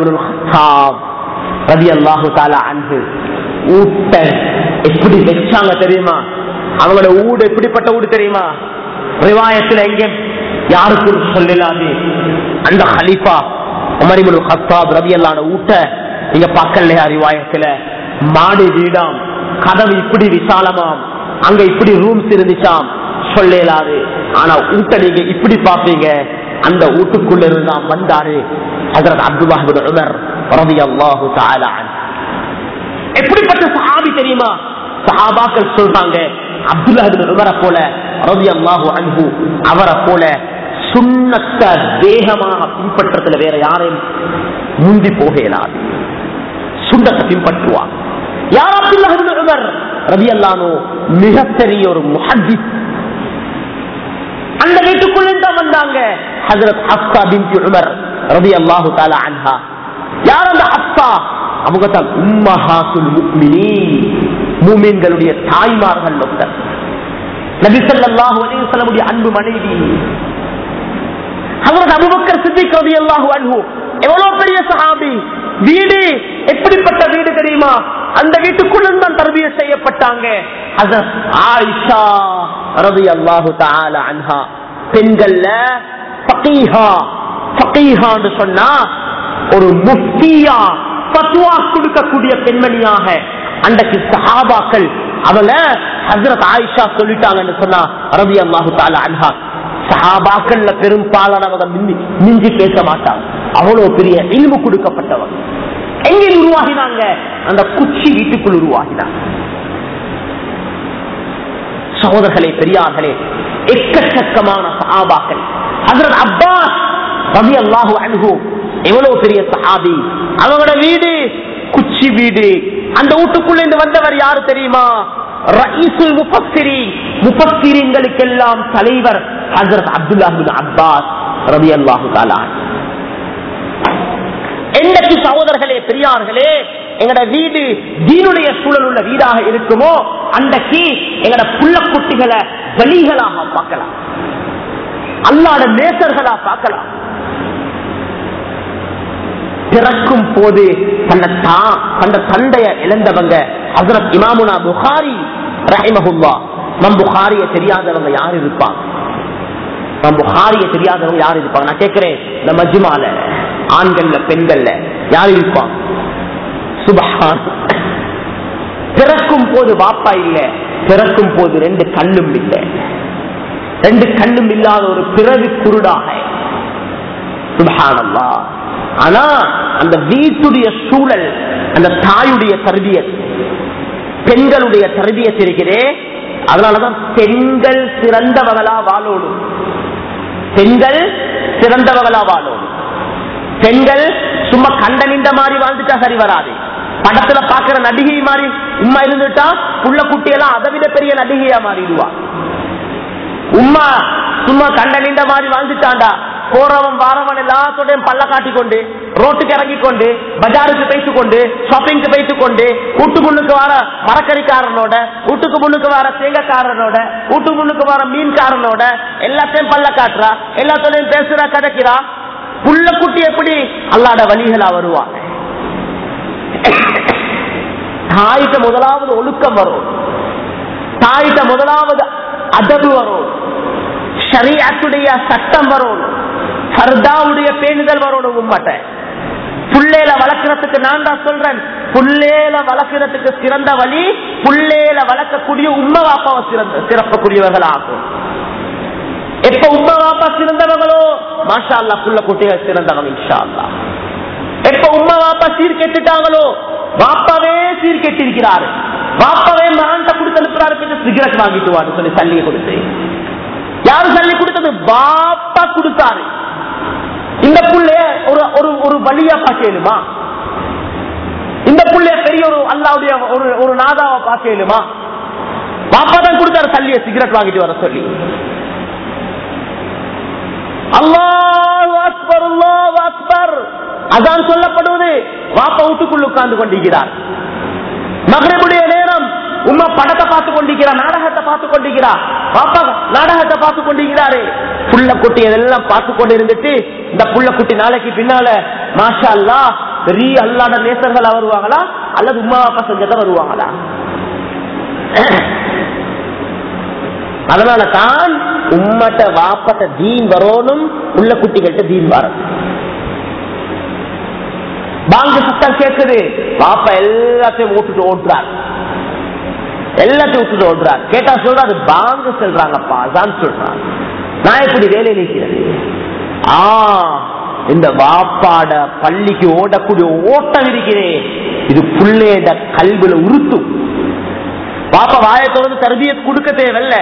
ரவி அல்லாஹு தாலா அன்பு ஊட்ட எப்படி வச்சாங்க தெரியுமா அவங்களோட ஊடு எப்படிப்பட்ட ஊடு தெரியுமா ரிவாயத்தில் எங்க யாருக்கும் சொல்லலாது அந்த ஹலீஃபா உமரிபுல் ஹத்தாப் ரவி அல்லாட ஊட்ட நீங்க பார்க்கலையா ரிவாயத்துல மாடி வீடாம் கதவு இப்படி விசாலமாம் அங்க இப்படி ரூம்ஸ் இருந்துச்சாம் சொல்லலாது ஆனா ஊட்ட நீங்க இப்படி பாப்பீங்க அந்த வீட்டுக்குள்ள இருந்தா வந்தாரு ஹசரத் அப்துல்லாஹிபின் உமர் ரலியல்லாஹு தஆலா அன்ஹு எப்படிப்பட்ட சஹாபி தெரியுமா சஹாபாக்கள் சொல்றாங்க அப்துல்லாஹிபின் உமரை போல ரலியல்லாஹு அன்ஹு அவரை போல சுண்ணத்தை வேகமாக பின்பற்றத்துல வேற யாரையும் முந்தி போக இயலாது சுண்ணத்தை பின்பற்றுவார் யார் அப்துல்லாஹிபின் உமர் ரலியல்லாஹு மிகப்பெரிய ஒரு முஹத்திஸ் அந்த வீட்டுக்குள்ளே தான் வந்தாங்க ஹசரத் ஹப்சா பின் உமர் ரபி அல்லாஹு தாலா அன்ஹா யார் அந்த ஹப்சா அவங்க தான் உம்மஹாசுல் முக்மினீன் மூமின்களுடைய தாய்மார்கள் டாக்டர் நபி ஸல்லல்லாஹு அலைஹி வஸல்லம் அன்பு மனைவி ஹஜரத் அபூபக்கர் சித்திக் ரலியல்லாஹு அன்ஹு எவ்வளவு பெரிய சஹாபி வீடு எப்படிப்பட்ட வீடு தெரியுமா அந்த வீட்டுக்குள்ள தான் தர்பிய செய்யப்பட்டாங்க ஹஜரத் ஆயிஷா ரலியல்லாஹு தஆலா அன்ஹா பெண்கள்ல ஃபகீஹா ஃபகீஹான்னு சொன்னா ஒரு முஃப்தியா ஃபத்வா கொடுக்கக்கூடிய பெண்மணியாக அன்றைக்கு சஹாபாக்கள் அவங்க ஹசரத் ஆயிஷா சொல்லிட்டாங்கன்னு சொன்னா ரவி அல்லாஹு தாலா அன்ஹா சஹாபாக்கள்ல பெரும்பாலானவங்க மிஞ்சி மிஞ்சி பேச மாட்டாங்க அவ்வளவு பெரிய இல்மு கொடுக்கப்பட்டவங்க எங்கே உருவாகினாங்க அந்த குச்சி வீட்டுக்குள் உருவாகினாங்க சகோதரர்களே பெரியார்களே எக்கச்சக்கமான சஹாபாக்கள் ஹசரத் அப்பாஸ் ரவி அல்லாஹு அன்ஹு எவ்வளவு பெரிய சஹாபி அவங்களோட வீடு குச்சி வீடு அந்த வீட்டுக்குள்ள இருந்து வந்தவர் யாரு தெரியுமா ரயீசுல் முஃபஸ்ஸிரி முஃபஸ்ஸிரீன்களுக்கெல்லாம் தலைவர் ஹஜரத் அப்துல்லாஹ் பின் அப்பாஸ் ரலியல்லாஹு தஆலா என்னைக்கு சகோதரர்களே பெரியார்களே எங்கட வீடு தீனுடைய சூழல் உள்ள வீடாக இருக்குமோ அன்றைக்கு எங்கட புள்ள குட்டிகளை வழிகளாக பார்க்கலாம் அல்லாட நேசர்களா பார்க்கலாம் பிறக்கும் போது தன்னை தான் தந்த தந்தைய இழந்தவங்க ஹசரத் இமாமுனா புகாரி ரஹிமஹுல்லா நம் புகாரிய தெரியாதவங்க யார் இருப்பாங்க நம் புகாரிய தெரியாதவங்க யார் இருப்பாங்க நான் கேட்கிறேன் இந்த மஜ்மால ஆண்கள்ல பெண்கள்ல யார் இருப்பாங்க சுபஹான் பிறக்கும் போது வாப்பா இல்ல பிறக்கும் போது ரெண்டு கண்ணும் இல்லை ரெண்டு கண்ணும் இல்லாத ஒரு பிறவி குருடாக சுபஹானல்லா ஆனா அந்த வீட்டுடைய சூழல் அந்த தாயுடைய தருவியத் பெண்களுடைய தருவியத் இருக்கிறே அதனாலதான் பெண்கள் சிறந்தவங்களா வாழணும் பெண்கள் சிறந்தவங்களா வாழணும் பெண்கள் சும்மா கண்ட நின்ற மாதிரி வாழ்ந்துட்டா சரி வராது படத்துல பாக்குற நடிகை மாதிரி உம்மா இருந்துட்டா புள்ள குட்டியெல்லாம் அதை விட பெரிய நடிகையா மாறிடுவா உம்மா சும்மா கண்ட நின்ற மாதிரி வாழ்ந்துட்டாண்டா போறவன் வாரவன் எல்லாத்தோடையும் பல்ல காட்டிக் கொண்டு ரோட்டுக்கு இறங்கி கொண்டு பஜாருக்கு போயிட்டு கொண்டு ஷாப்பிங்க்கு போயிட்டு கொண்டு வீட்டு முன்னுக்கு வர மரக்கறிக்காரனோட வீட்டுக்கு முன்னுக்கு வர தேங்காய்க்காரனோட வீட்டு முன்னுக்கு வர மீன்காரனோட எல்லாத்தையும் பல்ல காட்டுறா எல்லாத்தோடையும் பேசுறா கதைக்கிறா புள்ள குட்டி எப்படி அல்லாட வழிகளா வருவாங்க தாயிட்ட முதலாவது ஒழுக்கம் வரும் தாயிட்ட முதலாவது அதவு வரும் ஷரியத்துடைய சட்டம் வரும் ஃபர்தாவுடைய பேணுதல் வரணும் உம்மட்ட புள்ளேல வளர்க்கறதுக்கு நான் தான் சொல்றேன் புள்ளேல வளர்க்கறதுக்கு சிறந்த வழி புள்ளேல வளர்க்கக்கூடிய உண்மை வாப்பாவை சிறந்த சிறப்பக்கூடியவர்கள் ஆகும் எப்ப உண்மை வாப்பா சிறந்தவங்களோ மாஷா அல்லா புள்ள குட்டிகள் சிறந்தவங்க இன்ஷா அல்லா எப்ப உண்மை வாப்பா சீர்கெட்டுட்டாங்களோ வாப்பாவே சீர்கெட்டிருக்கிறாரு வாப்பாவே மகன்கிட்ட கொடுத்து அனுப்புறாரு சிகரெட் வாங்கிட்டு வான்னு சொல்லி தள்ளியை கொடுத்து யாரு சொல்லி கொடுத்தது பாப்பா கொடுத்தாரு இந்த புள்ளைய ஒரு ஒரு ஒரு வழியா பார்க்கலுமா இந்த புள்ளைய பெரிய ஒரு அல்லாவுடைய ஒரு ஒரு நாதாவை பார்க்கலுமா பாப்பா தான் கொடுத்தாரு தள்ளிய சிகரெட் வாங்கிட்டு வர சொல்லி அல்லாஹ் அக்பர் அல்லாஹ் அக்பர் அதான் சொல்லப்படுவது வாப்பா வீட்டுக்குள் உட்கார்ந்து கொண்டிருக்கிறார் மகரபுடைய நேரம் உமா படத்தை பார்த்து கொண்டிருக்கிறார் நாடகத்தை பார்த்து கொண்டிருக்கிறார் பாப்பா நாடகத்தை பார்த்து கொண்டிருக்கிறாரு புள்ள குட்டி இதெல்லாம் பார்த்து கொண்டு இருந்துட்டு இந்த புள்ள குட்டி நாளைக்கு பின்னால மாஷா அல்லா பெரிய அல்லாட நேசர்களா வருவாங்களா அல்லது உமா பாப்பா செஞ்சதை வருவாங்களா அதனால தான் உம்மட்ட வாப்பட்ட தீன் வரணும் உள்ள குட்டிகள்கிட்ட தீன் வரும் பாங்க சத்தம் கேட்குது பாப்பா எல்லாத்தையும் ஓட்டுட்டு ஓட்டுறாரு எல்லாத்தையும் விட்டுட்டு ஓடுறார் கேட்டா சொல்றாரு பாங்க சொல்றாங்கப்பா அதான் சொல்றாங்க நான் எப்படி வேலையில் இருக்கிறது ஆ இந்த வாப்பாட பள்ளிக்கு ஓடக்கூடிய ஓட்டம் இருக்கிறேன் இது புள்ளேட கல்வில உருத்தும் பாப்பா வாயை திறந்து தருவிய கொடுக்க தேவையில்ல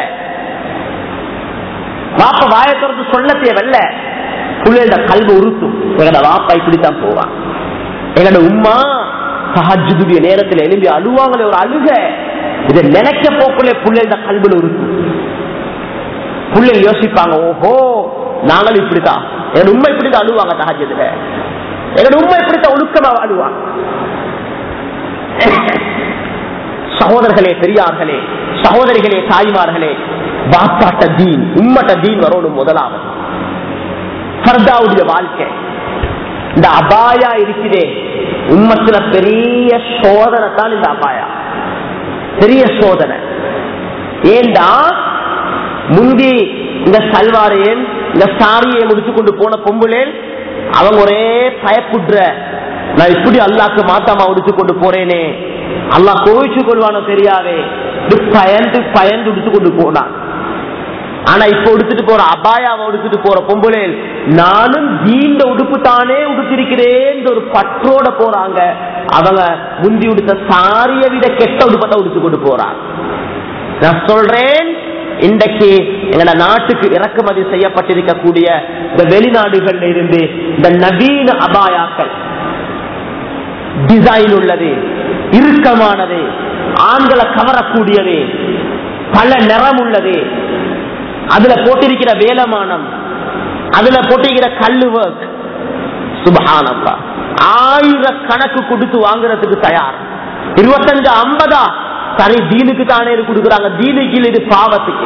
பாப்பா வாயை திறந்து சொல்ல தேவையில்ல புள்ளேட கல்வி உருத்தும் எங்கட வாப்பா இப்படித்தான் போவான் எங்கட உமா சஹஜுடைய நேரத்தில் எழும்பி அழுவாங்களே ஒரு அழுக இதை நினைக்க போக்குள்ளே புள்ளை கல்வில இருக்கும் புள்ளை யோசிப்பாங்க ஓஹோ நாங்களும் இப்படித்தான் எங்க உண்மை இப்படிதான் அழுவாங்க சகஜத்துல எங்க உண்மை இப்படித்தான் ஒழுக்கமா அழுவாங்க சகோதரர்களே பெரியார்களே சகோதரிகளே தாய்மார்களே பாப்பாட்ட தீன் உம்மட்ட தீன் வரணும் முதலாவது ஃபர்தாவுடைய வாழ்க்கை இந்த அபாயா இருக்குதே உம்மத்துல பெரிய சோதனை தான் இந்த அபாயா பெரிய சோதனை ஏண்டா முந்தி இந்த சல்வாரையன் இந்த சாரியை முடிச்சு கொண்டு போன பொம்புலேன் அவங்க ஒரே பயப்புடுற நான் இப்படி அல்லாக்கு மாத்தாமா முடிச்சு கொண்டு போறேனே அல்லா கோவிச்சு கொள்வானோ தெரியாதே பயந்து பயந்து உடுத்து கொண்டு போனான் ஆனா இப்ப உடுத்துட்டு போற அபாயாவை உடுத்துட்டு போற பொம்பளை நானும் தீண்ட உடுப்பு தானே உடுத்திருக்கிறேன் ஒரு பற்றோட போறாங்க அவங்க முந்தி உடுத்த சாரிய விட கெட்ட உடுப்பத்தை உடுத்து கொண்டு போறாங்க நான் சொல்றேன் இன்றைக்கு எங்களோட நாட்டுக்கு இறக்குமதி செய்யப்பட்டிருக்கக்கூடிய இந்த வெளிநாடுகள்ல இருந்து இந்த நவீன அபாயாக்கள் டிசைன் உள்ளது இறுக்கமானது ஆண்களை கவரக்கூடியது பல நிறம் உள்ளது அதுல போட்டிருக்கிற வேலமானம் அதுல போட்டிருக்கிற கல்லு ஒர்க் சுபஹானப்பா ஆயிரக்கணக்கு கொடுத்து வாங்குறதுக்கு தயார் இருபத்தஞ்சு ஐம்பதா சரி தீனுக்கு தானே இது கொடுக்குறாங்க தீனுக்கு இது பாவத்துக்கு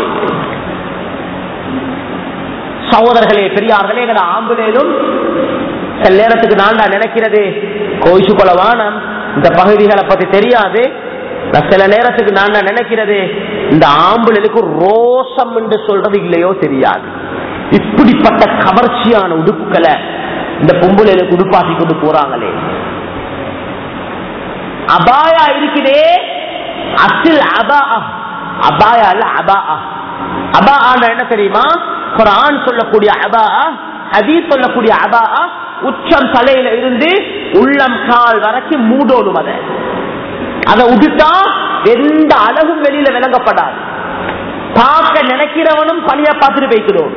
சகோதரர்களே பெரியார்களே எங்களை ஆம்புலேலும் சில நேரத்துக்கு நான் தான் நினைக்கிறது கோயிச்சு கொலவானம் இந்த பகுதிகளை பத்தி தெரியாது நான் சில நேரத்துக்கு நான் தான் நினைக்கிறது இந்த ஆம்புலுக்கு ரோசம் என்று சொல்றது இல்லையோ தெரியாது இப்படிப்பட்ட கவர்ச்சியான உடுப்புகளை இந்த பொம்புலைகளுக்கு உடுப்பாக்கி கொண்டு போறாங்களே அபாயா இருக்குதே அசில் அபா அபாயா இல்ல அபா அபா என்ன தெரியுமா குரான் சொல்லக்கூடிய அபா ஹதீஸ் சொல்லக்கூடிய அபா உச்சம் தலையில இருந்து உள்ளம் கால் வரைக்கும் மூடோடும் அதை அதை உடுத்தா எந்த அழகும் வெளியில விளங்கப்படாது பார்க்க நினைக்கிறவனும் பணியா பார்த்துட்டு போய்க்கிறோம்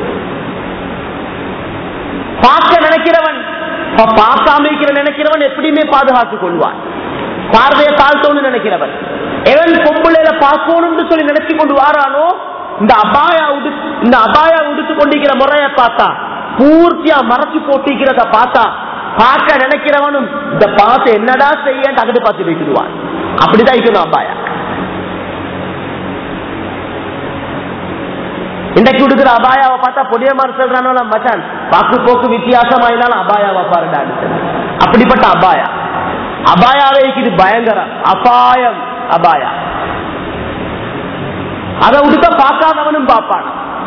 பார்க்க நினைக்கிறவன் பார்க்காம இருக்கிற நினைக்கிறவன் எப்படியுமே பாதுகாத்துக் கொள்வான் பார்வையை தாழ்த்தோன்னு நினைக்கிறவன் எவன் பொம்பளையில பார்க்கணும்னு சொல்லி நினைச்சு கொண்டு வாரானோ இந்த அபாயா உடு இந்த அபாயா உடுத்து கொண்டிருக்கிற முறைய பார்த்தா பூர்த்தியா மறைச்சு போட்டிருக்கிறத பார்த்தா பார்க்க நினைக்கிறவனும் இந்த பார்த்து என்னடா செய்ய தகடு பார்த்து வைக்கிடுவான் அப்படிதான் இருக்கணும் அபாயா இன்றைக்கு கொடுக்குற அபாயாவை பார்த்தா பொடிய மாதிரி சொல்றானோ மச்சான் பாக்கு போக்கு வித்தியாசமாயினாலும் அபாயாவை பாருடா அப்படிப்பட்ட அபாயா அபாயாவே இது பயங்கரம் அபாயம் அபாயா அதை விடுத்த பார்க்காதவனும் பார்ப்பான்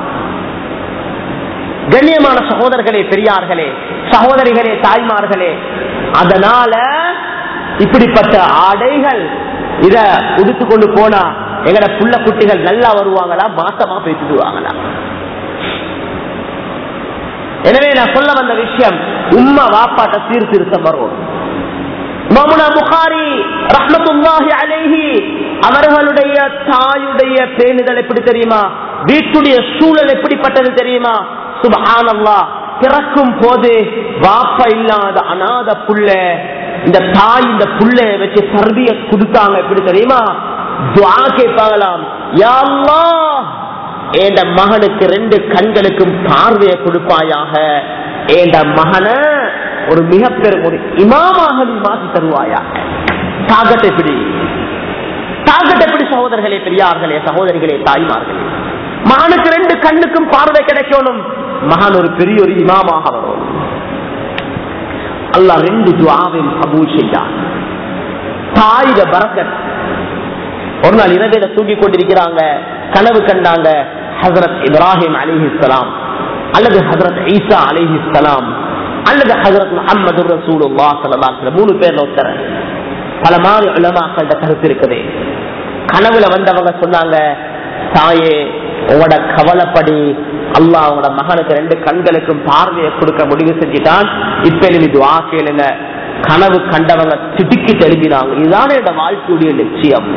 கண்ணியமான சகோதரர்களே பெரியார்களே சகோதரிகளே தாய்மார்களே அதனால இப்படிப்பட்ட ஆடைகள் இத உடுத்து கொண்டு போனா எங்கட புள்ள குட்டிகள் நல்லா வருவாங்களா மாசமா பேசிடுவாங்களா எனவே நான் சொல்ல வந்த விஷயம் உம்மா வாப்பாட்ட சீர்திருத்தம் வரும் மமுனா புகாரி ரஹ்மத்துல்லாஹி அலைஹி அவர்களுடைய தாயுடைய பேணுதல் எப்படி தெரியுமா வீட்டுடைய சூழல் எப்படிப்பட்டது தெரியுமா சுபஹானல்லா பிறக்கும் போது வாப்பா இல்லாத அநாத புள்ள இந்த தாய் இந்த புள்ள வச்சு சர்விய கொடுத்தாங்க எப்படி தெரியுமா துவா கேட்பாங்களாம் யா அல்லாஹ் ஏண்ட மகனுக்கு ரெண்டு கண்களுக்கும் பார்வையை கொடுப்பாயாக ஏண்ட மகனை ஒரு மிக பெரும் ஒரு இமாமாக நீ மாற்றி தருவாயாக தாகத்தை எப்படி தாகத்தை எப்படி சகோதரர்களே பெரியார்களே சகோதரிகளே தாய்மார்களே மகனுக்கு ரெண்டு கண்ணுக்கும் பார்வை கிடைக்கணும் மகன் ஒரு பெரிய ஒரு இமாமாக வரும் அல்லாஹ் ரெண்டு துவாவையும் கபூல் செய்தார் தாயிட பரக்கத் ஒரு நாள் இரவேல தூங்கி கொண்டிருக்கிறாங்க கனவு கண்டாங்க ஹசரத் இப்ராஹிம் அலிஹிஸ்லாம் அல்லது ஹசரத் ஈசா அலிஹிஸ்லாம் அல்லது ஹசரத் முகமது ரசூலுல்லா ஸல்லல்லாஹு மூணு பேர்ல ஒருத்தர் பல மாதிரி உலமாக்கள்கிட்ட கருத்து இருக்குது கனவுல வந்தவங்க சொன்னாங்க தாயே உங்களோட கவலைப்படி அல்லாஹ் உங்களோட மகனுக்கு ரெண்டு கண்களுக்கும் பார்வையை கொடுக்க முடிவு செஞ்சுட்டான் இப்ப நீ துவா கேளுங்க கனவு கண்டவங்க திடுக்கி தெளிவினாங்க இதுதான் என்னோட வாழ்க்கையுடைய லட்சியம்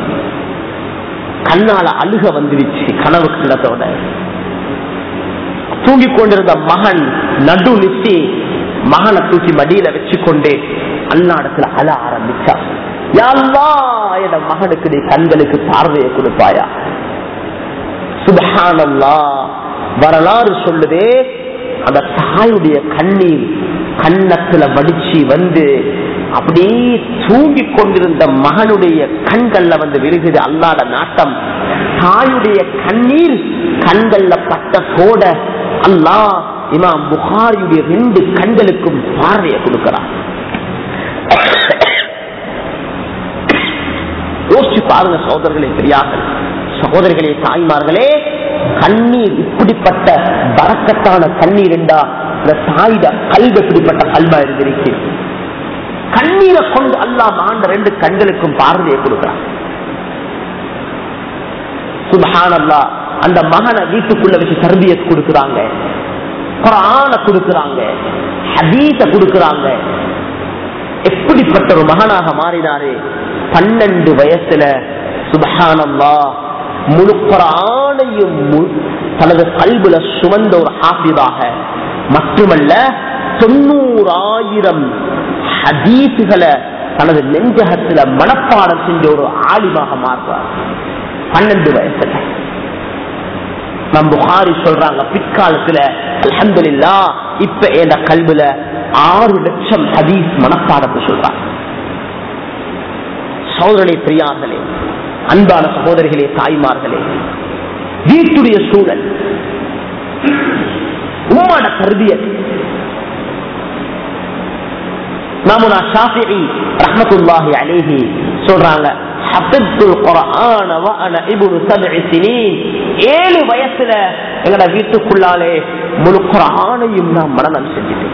கண்ணால அழுக வந்துருச்சு கனவு கண்டதோட தூங்கிக் கொண்டிருந்த மகன் நடு நிச்சு மகனை தூக்கி மடியில வச்சுக்கொண்டு அல்லாடத்துல அழ ஆரம்பிச்சான் என் மகனுக்கு நீ கண்களுக்கு பார்வையை கொடுப்பாயா சுபஹானல்லா வரலாறு சொல்லுதே அந்த தாயுடைய கண்ணீர் கண்ணத்துல வடிச்சு வந்து அப்படியே தூங்கி கொண்டிருந்த மகனுடைய கண்கள்ல வந்து விழுகுது அல்லாத நாட்டம் தாயுடைய கண்ணீர் கண்கள்ல பட்ட சோட அல்லாஹ் இமாம் புகாரியுடைய ரெண்டு கண்களுக்கும் பார்வையை கொடுக்கிறார் யோசிச்சு பாருங்க சகோதரர்களே பெரியார்கள் சகோதரிகளே தாய்மார்களே கண்ணீர் இப்படிப்பட்ட பறக்கத்தான கண்ணீர் என்றா இந்த தாயிட கல்வி எப்படிப்பட்ட கல்வா இருந்திருக்கு கண்ணீரை கொண்டு அல்லாஹ் ஆண்ட ரெண்டு கண்களுக்கும் பார்வையை கொடுக்கிறான் சுபஹானல்லா அந்த மகனை வீட்டுக்குள்ள வச்சு தர்பியத் கொடுக்குறாங்க குரான கொடுக்குறாங்க ஹதீஸ கொடுக்குறாங்க எப்படிப்பட்ட ஒரு மகனாக மாறினாரு பன்னெண்டு வயசுல சுபஹானல்லா முழு குரானையும் மு- தனது கல்வில சுமந்த ஒரு ஹாஃபிதாக மட்டுமல்ல தொண்ணூறாயிரம் ஹதீசுகளை தனது நெஞ்சகத்துல மனப்பாடம் செஞ்ச ஒரு ஆலிமாக மாறுறார் பன்னெண்டு வயசுல நம் புகாரி சொல்றாங்க பிற்காலத்துல அல்ஹம்துலில்லா இப்ப என் கல்வில ஆறு லட்சம் ஹதீஸ் மனப்பாடத்தை சொல்றாங்க சகோதரனை பிரியார்களே அன்பான சகோதரிகளே தாய்மார்களே வீட்டுடைய சூழல் உம்மாட கருதியல் நாமுனா ஷாஃபிஇ ரஹ்மத்துல்லாஹி அலைஹி சொல்றாங்க ஹஃபித்துல் குர்ஆன வ அன இப்னு சப்இ சினீன் ஏழு வயசுல எங்கட வீட்டுக்குள்ளாலே முழு குர்ஆனையும் நான் மனனம் செஞ்சுட்டேன்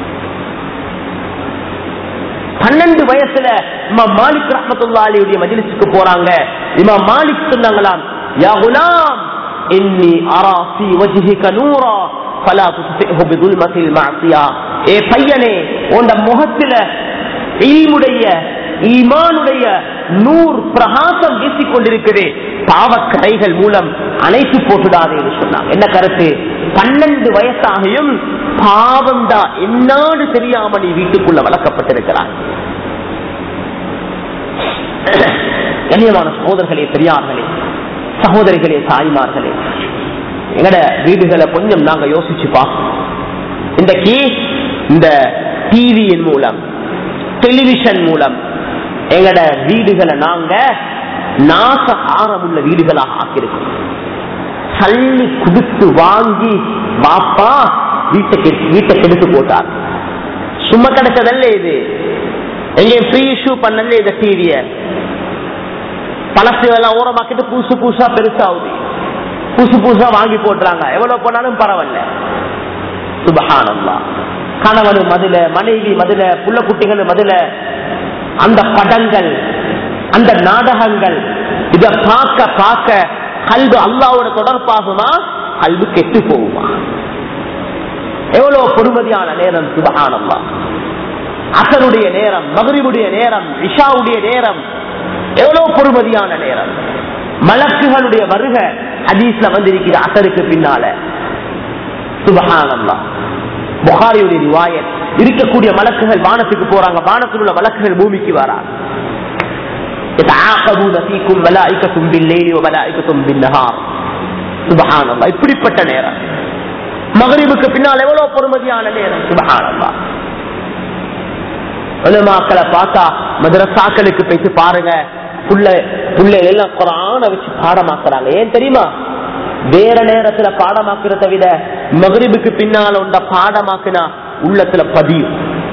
பன்னெண்டு வயசுல இமாம் மாலிக் ரஹமத்துல்லா அலியுடைய மஜ்லிஸுக்கு போறாங்க இமாம் மாலிக் சொன்னாங்களாம் யா குலாம் இன்னி அரா ஃபீ வஜ்ஹிக நூரா ஃபலா துஸ்பிஹு பிதுல்மத்தில் மஅசியா ஏ பையனே உன்ட முகத்துல ஈமுடைய ஈமானுடைய நூர் பிரகாசம் வீசிக் கொண்டிருக்குது பாவக்கரைகள் மூலம் அணைத்து போட்டுடாதே என்று சொன்னாங்க என்ன கருத்து பன்னெண்டு வயசாகியும் பாவம் தான் என்னாடு தெரியாம நீ வீட்டுக்குள்ள வளர்க்கப்பட்டிருக்கிறாய் கண்ணியமான சகோதரர்களே பெரியார்களே சகோதரிகளே தாய்மார்களே எங்கட வீடுகளை கொஞ்சம் நாங்க யோசிச்சு பார்க்கணும் இன்றைக்கு இந்த டிவியின் மூலம் டெலிவிஷன் மூலம் எங்கட வீடுகளை நாங்க நாச ஆரமுள்ள வீடுகளாக ஆக்கியிருக்கோம் சல்லி குடுத்து வாங்கி பாப்பா வீட்டை கெ- வீட்டை கெடுத்து போட்டார் சும்மா கிடைச்சதல்ல இது எங்கேயும் ஃப்ரீ இஷ்யூ பண்ணல இந்த டிவிய பழசு எல்லாம் ஓரமாக்கிட்டு புதுசு புதுசா பெருசாகுது புதுசு புதுசா வாங்கி போட்டுறாங்க எவ்வளவு போனாலும் பரவாயில்ல சுபஹானல்லா கணவன் மதுல மனைவி மதுல புள்ள குட்டிகள் மதுல அந்த படங்கள் அந்த நாடகங்கள் இத பார்க்க பார்க்க கல்வி அல்லாவோட தொடர்பாகுமா கல்வி கெட்டு போகுமா எவ்வளவு பொறுமதியான நேரம் சுபஹானல்லா அசருடைய நேரம் மகரிபுடைய நேரம் இஷாவுடைய நேரம் எவ்வளவு பொறுமதியான நேரம் மலக்குகளுடைய வருக ஹதீஸ்ல வந்திருக்கிற அசருக்கு பின்னால சுபஹானல்லா புகாரியுடைய ரிவாயத் இருக்கக்கூடிய மலக்குகள் வானத்துக்கு போறாங்க வானத்தில் உள்ள மலக்குகள் பூமிக்கு வராங்க يتعاقبون فيكم ملائكة بالليل وملائكة بالنهار سبحان الله இப்படிப்பட்ட நேரம் மகரிபுக்கு பின்னால் எவ்வளவு பொறுமதியான நேரம் சுபஹானல்லா உலமாக்களை பார்த்தா மதரசாக்களுக்கு போயிட்டு பாருங்க புள்ள புள்ள எல்லாம் குரான வச்சு பாடமாக்குறாங்க ஏன் தெரியுமா வேற நேரத்துல பாடமாக்குறத விட மகரிபுக்கு பின்னால உண்ட பாடமாக்குனா உள்ளத்துல பதியும்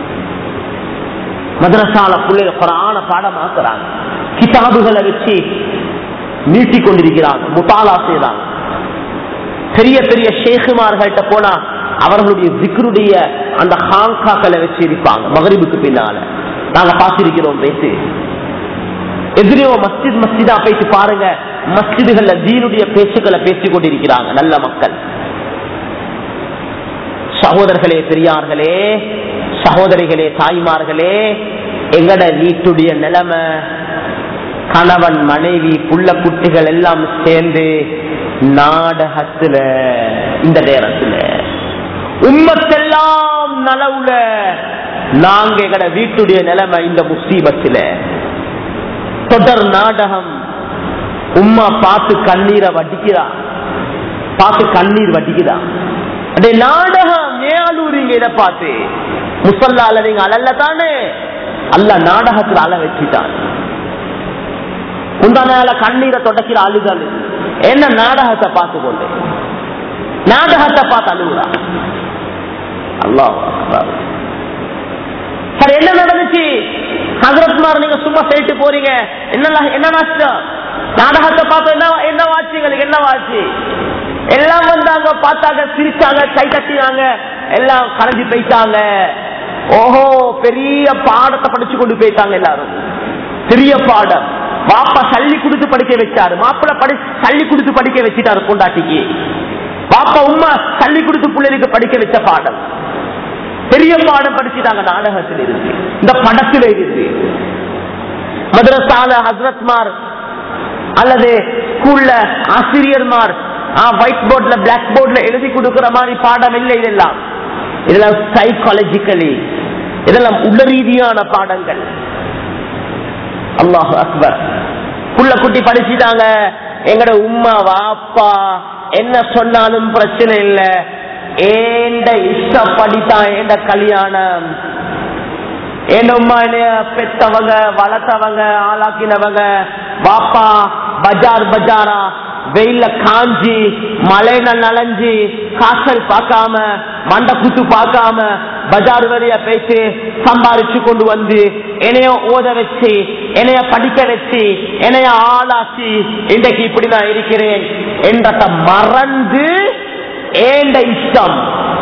மதரசால பிள்ளைங்க குரான பாடமாக்குறாங்க கிதாபுகளை வச்சு நீட்டி கொண்டிருக்கிறாங்க முத்தாலா செய்றாங்க பெரிய பெரிய ஷேகுமார்கள்ட்ட போனா அவர்களுடைய ஜிக்ருடைய அந்த ஹாங்காக்களை வச்சு இருப்பாங்க மகரிபுக்கு பின்னால நாங்க பார்த்திருக்கிறோம் பேசி எதிரியோ மஸ்ஜித் மஸ்ஜிதா பேசி பாருங்க மஸ்ஜிதுகள்ல தீனுடைய பேச்சுக்களை பேசிக் கொண்டிருக்கிறாங்க நல்ல மக்கள் சகோதரர்களே பெரியார்களே சகோதரிகளே தாய்மார்களே எங்கட வீட்டுடைய நிலைமை கணவன் மனைவி புள்ள குட்டிகள் எல்லாம் சேர்ந்து நாடகத்துல இந்த நேரத்துல உம்மத்தெல்லாம் நலவுல நாங்க எங்கட வீட்டுடைய நிலைமை இந்த முசீபத்துல தொடர் நாடகம் உம்மா பார்த்து கண்ணீரை வடிக்கிறா பார்த்து கண்ணீர் வடிக்கிறா அடே நாடகம் ஏலூரிங்க இதை பார்த்து முசல்லால நீங்க அழல்ல தானே அல்ல நாடகத்துல அழ வச்சுட்டான் உண்டானால கண்ணீரை தொடக்கிற அழுதல் என்ன நாடகத்தை பார்த்து கொண்டு நாடகத்தை பார்த்து அழுகுறா அல்லாஹ் அக்பர். சரி என்ன நடந்துச்சு ஹசரத்மார் நீங்க சும்மா சொல்லிட்டு போறீங்க என்ன என்ன நஷ்டம் நாடகத்தை பார்த்து என்ன என்ன வாச்சு எங்களுக்கு என்ன வாச்சு எல்லாம் வந்தாங்க பார்த்தாங்க சிரிச்சாங்க கை தட்டினாங்க எல்லாம் கரைஞ்சு போயிட்டாங்க ஓஹோ பெரிய பாடத்தை படிச்சு கொண்டு போயிட்டாங்க எல்லாரும் பெரிய பாடம் பாப்பா சல்லி கொடுத்து படிக்க வச்சாரு மாப்பிள்ள படி சல்லி கொடுத்து படிக்க வச்சிட்டாரு பொண்டாட்டிக்கு பாப்பா உம்மா சல்லி கொடுத்து பிள்ளைகளுக்கு படிக்க வச்ச பாடம் பெரிய பாடம் படிச்சுட்டாங்க நாடகத்தில் இருக்கு இந்த படத்தில் இருக்கு மதரசால ஹசரத்மார் அல்லது ஸ்கூல்ல ஆசிரியர்மார் ஒயிட் போர்ட்ல பிளாக் போர்ட்ல எழுதி கொடுக்கிற மாதிரி பாடம் இல்லை இதெல்லாம் இதெல்லாம் சைக்காலஜிக்கலி இதெல்லாம் உள்ள ரீதியான பாடங்கள் அல்லாஹ் அக்பர் புள்ள குட்டி படிச்சுட்டாங்க எங்கட உம்மா வாப்பா என்ன சொன்னாலும் பிரச்சனை இல்ல ஏண்ட இஷ்டப்படித்தான் ஏண்ட கல்யாணம் என் உம்மா என்னைய பெத்தவங்க வளர்த்தவங்க ஆளாக்கினவங்க வாப்பா பஜார் பஜாரா வெயில காஞ்சி மழையில நனைஞ்சு காசல் பார்க்காம மண்டை குத்து பார்க்காம பஜார் வழியா பேசி சம்பாரிச்சு கொண்டு வந்து என்னைய ஓத வச்சு என்னைய படிக்க வச்சு என்னைய ஆளாக்கி இன்றைக்கு இப்படி நான் இருக்கிறேன் என்றத மறந்து ஏண்ட இஷ்டம்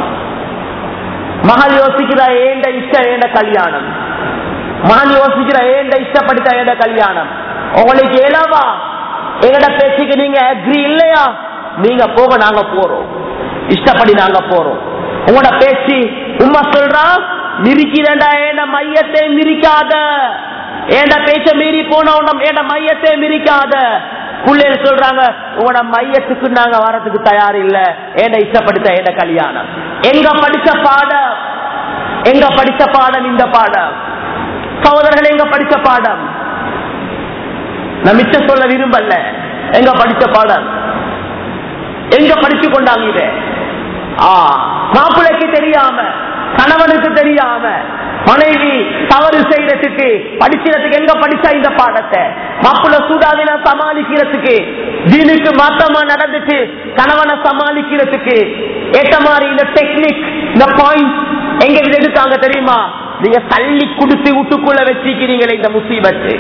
மகள் யோசிக்கிறா ஏண்ட இஷ்டம் ஏண்ட கல்யாணம் மகன் யோசிக்கிற ஏண்ட இஷ்டப்படுத்த ஏண்ட கல்யாணம் உங்களுக்கு ஏலவா எங்கட பேச்சுக்கு நீங்க அக்ரி இல்லையா நீங்க போக நாங்க போறோம் இஷ்டப்படி நாங்க போறோம் உங்களோட பேச்சு உண்மை சொல்றா மிரிக்கிறேன்டா ஏண்ட மையத்தை மிரிக்காத ஏண்ட பேச்ச மீறி போன ஏண்ட மையத்தை மிரிக்காத பிள்ளைகள் சொல்றாங்க உங்களோட மையத்துக்கு நாங்க வரதுக்கு தயார் இல்ல ஏண்ட இஷ்டப்படுத்த ஏண்ட கல்யாணம் எங்க படிச்ச பாடம் எங்க படிச்ச பாடம் இந்த பாடம் சகோதரர்கள் எங்க படிச்ச பாடம் நான் மிச்சம் சொல்ல விரும்பல எங்க படிச்ச பாடம் எங்க படிச்சு கொண்டாங்க இத மாப்பிள்ளைக்கு தெரியாம கணவனுக்கு தெரியாம மனைவி தவறு செய்யறதுக்கு படிக்கிறதுக்கு எங்க படிச்சா இந்த பாடத்தை மாப்பிள்ள சூடாவின சமாளிக்கிறதுக்கு தீனுக்கு மாத்தமா நடந்துச்சு கணவனை சமாளிக்கிறதுக்கு ஏற்ற மாதிரி இந்த டெக்னிக் இந்த பாயிண்ட் எங்க இது எடுத்தாங்க தெரியுமா நீங்க தள்ளி கொடுத்து விட்டுக்குள்ள வச்சிக்கிறீங்களே இந்த முசீபத்து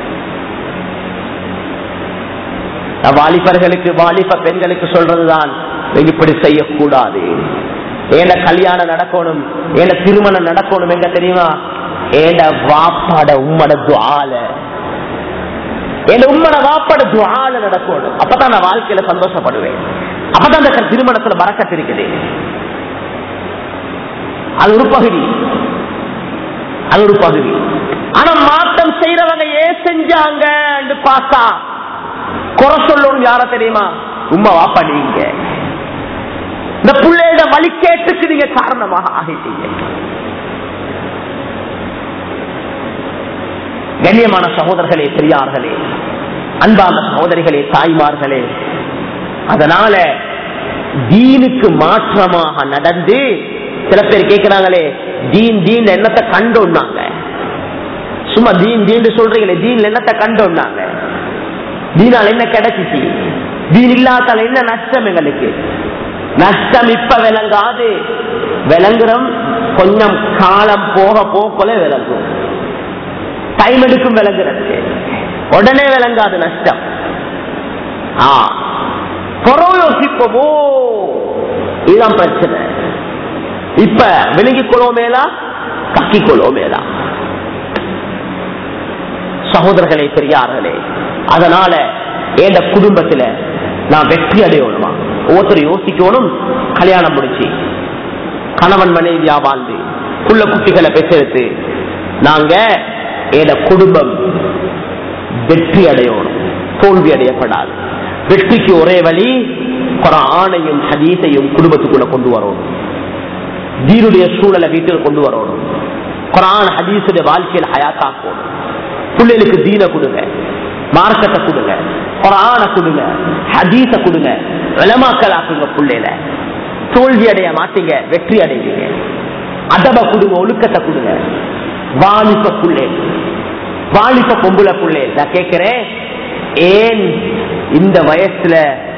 வாலிபர்களுக்கு வாலிப பெண்களுக்கு சொல்றதுதான் இப்படி செய்யக்கூடாது ஏன கல்யாணம் நடக்கணும் ஏன திருமணம் நடக்கணும் எங்க தெரியுமா ஏன வாப்பாட உம்மட துவால என் உம்மட வாப்பாட துவால நடக்கணும் அப்பதான் நான் வாழ்க்கையில சந்தோஷப்படுவேன் அப்பதான் அந்த திருமணத்துல மறக்கத்து இருக்குது அது ஒரு பகுதி அது ஒரு பகுதி ஆனா மாற்றம் செய்யறவங்க ஏன் செஞ்சாங்க பார்த்தா குறை சொல்லணும் யார தெரியுமா உமா வாப்பா நீங்க இந்த பிள்ளையோட வழிகேட்டுக்கு நீங்க காரணமாக ஆகிட்டீங்க கண்ணியமான சகோதரர்களே பெரியார்களே அன்பான சகோதரிகளே தாய்மார்களே அதனால தீனுக்கு மாற்றமாக நடந்து சில பேர் கேட்கிறாங்களே தீன் தீன் என்னத்தை கண்டோன்னாங்க சும்மா தீன் தீன் சொல்றீங்களே தீன் என்னத்தை கண்டோன்னாங்க தீனால் என்ன கிடைச்சிச்சு தீன் இல்லாதால என்ன நஷ்டம் எங்களுக்கு நஷ்டம் இப்ப விளங்காது விளங்குறோம் கொஞ்சம் காலம் போக போகல விளங்கும் டைம் எடுக்கும் விளங்குறதுக்கு உடனே விளங்காது நஷ்டம் ஆ யோசிப்போமோ இதுதான் பிரச்சனை இப்ப விளங்கிக் கொள்வோமேலா கக்கிக் கொள்வோமேலா சகோதரர்களே பெரியார்களே அதனால எந்த குடும்பத்துல நான் வெற்றி அடையணுமா ஒவ்வொருத்தரும் யோசிக்கணும் கல்யாணம் முடிச்சு கணவன் மனைவியா வாழ்ந்து புள்ள குட்டிகளை பெற்றெடுத்து நாங்க எத குடும்பம் வெற்றி அடையணும் தோல்வி அடையப்படாது வெற்றிக்கு ஒரே வழி ஆணையும் ஹதீஸையும் குடும்பத்துக்குள்ள கொண்டு வரணும் தீனுடைய சூழலை வீட்டில் கொண்டு வரணும் குரான் ஹதீஸுடைய வாழ்க்கையில் ஹயாத்தாக்கணும் பிள்ளைகளுக்கு தீன கொடுங்க மார்க்கத்தை கொடுங்க குரான கொடுங்க ஹதீஸ கொடுங்க விளமாக்கல் ஆக்குங்க பிள்ளைல தோல்வி அடைய மாட்டீங்க வெற்றி அடைவீங்க அதப கொடுங்க ஒழுக்கத்தை கொடுங்க வாலிப புள்ளே வாலிப பொம்புல புள்ளே நான் கேட்கிறேன் ஏன் இந்த வயசுல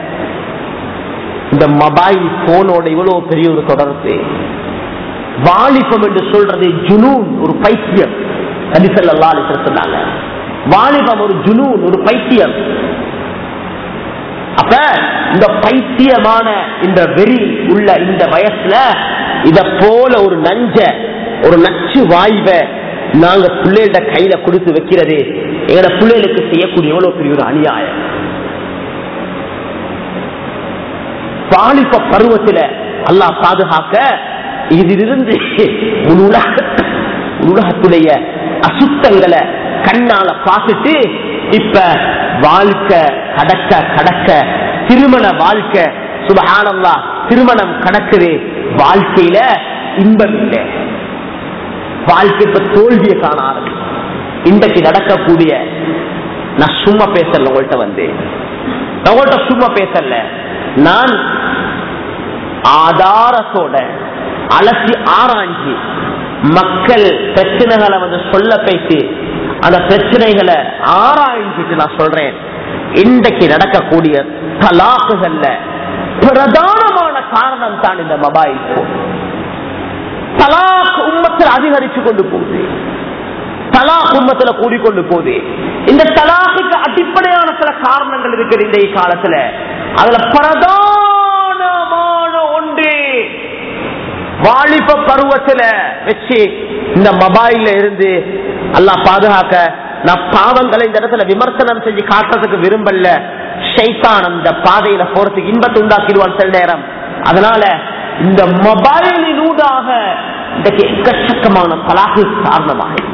இந்த மொபைல் போனோட இவ்வளவு பெரிய ஒரு தொடர்பு வாலிபம் என்று சொல்றது ஜுனூன் ஒரு பைத்தியம் நபிசல்லா சொன்னாங்க வாலிபம் ஒரு ஜுனூன் ஒரு பைத்தியம் அப்ப இந்த பைத்தியமான இந்த வெறி உள்ள இந்த வயசுல இத போல ஒரு நஞ்ச ஒரு நச்சு வாய்வ நாங்க பிள்ளைகள கையில கொடுத்து வைக்கிறது எங்களோட பிள்ளைகளுக்கு செய்யக்கூடிய எவ்வளவு பெரிய ஒரு அநியாயம் பாலிப்ப பருவத்துல அல்லாஹ் பாதுகாக்க இதிலிருந்து ஒரு உலக ஒரு உலகத்துடைய அசுத்தங்களை கண்ணால பார்த்துட்டு இப்ப வாழ்க்கை கடக்க கடக்க திருமண வாழ்க்கை சுபஹானல்லா திருமணம் கடக்குது வாழ்க்கையில இன்பம் இல்லை வாழ்க்கை இப்ப தோல்வியை காண ஆரம்பிச்சு இன்றைக்கு நடக்கக்கூடிய நான் சும்மா பேசல உங்கள்கிட்ட வந்து நான் உங்கள்கிட்ட சும்மா பேசல நான் ஆதாரத்தோட அலசி ஆராய்ச்சி மக்கள் பிரச்சனைகளை வந்து சொல்ல பேசி அந்த பிரச்சனைகளை ஆராய்ஞ்சிட்டு நான் சொல்றேன் இன்றைக்கு நடக்கக்கூடிய தலாக்குகள்ல பிரதானமான காரணம் தான் இந்த மொபைல் போன் தலாக் உம்மத்தில் அதிகரிச்சு கொண்டு போகுது தலாக் உம்மத்துல கூடிக்கொண்டு போகுது இந்த தலாக்குக்கு அடிப்படையான சில காரணங்கள் இருக்குது இந்த காலத்துல அதுல பிரதானமான ஒன்று வாலிப பருவத்துல வச்சு இந்த மொபைல்ல இருந்து எல்லாம் பாதுகாக்க நான் பாவங்களை இந்த இடத்துல விமர்சனம் செஞ்சு காட்டுறதுக்கு விரும்பல ஷைத்தான் அந்த பாதையில போறதுக்கு இன்பத்தை உண்டாக்கிடுவான் சில நேரம் அதனால இந்த மொபைலினூடாக இன்றைக்கு எக்கச்சக்கமான பலாகு காரணமாக இருக்கு.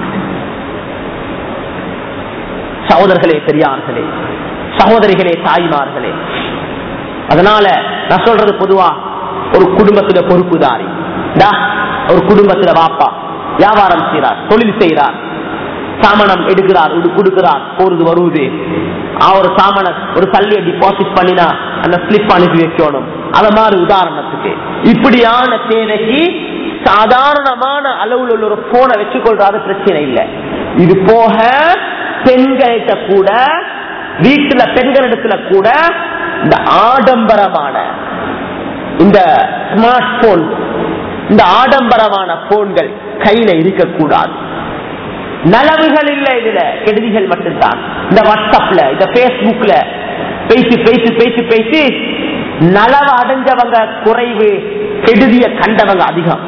சகோதரர்களே பெரியார்களே சகோதரிகளே தாய்மார்களே அதனால நான் சொல்றது பொதுவா ஒரு குடும்பத்துல பொறுப்புதாரி டா, ஒரு குடும்பத்துல வாப்பா வியாபாரம் செய்யறார் தொழில் செய்யறார் சாமனம் எடுக்கிறார் இது கொடுக்கிறார் போறது வருவது ஆ, ஒரு சாமன ஒரு சல்லியை டிபாசிட் பண்ணினா அந்த ஸ்லிப் அனுப்பி வைக்கணும் அத மாதிரி உதாரணத்துக்கு இப்படியான தேவைக்கு சாதாரணமான அளவுல உள்ள ஒரு போனை வச்சுக்கொள்றாரு பிரச்சனை இல்லை இது போக பெண்கள்கிட்ட கூட வீட்டுல பெண்களிடத்துல கூட இந்த ஆடம்பரமான இந்த ஸ்மார்ட் போன் இந்த ஆடம்பரமான போன்கள் கையில இருக்கக்கூடாது நலவுகள் இல்லை இதுல கெடுதிகள் மட்டும்தான் இந்த வாட்ஸ்அப்ல இந்த பேஸ்புக்ல பேசி பேசி பேசி பேசி நலவ அடைஞ்சவங்க குறைவு கெடுதிய கண்டவங்க அதிகம்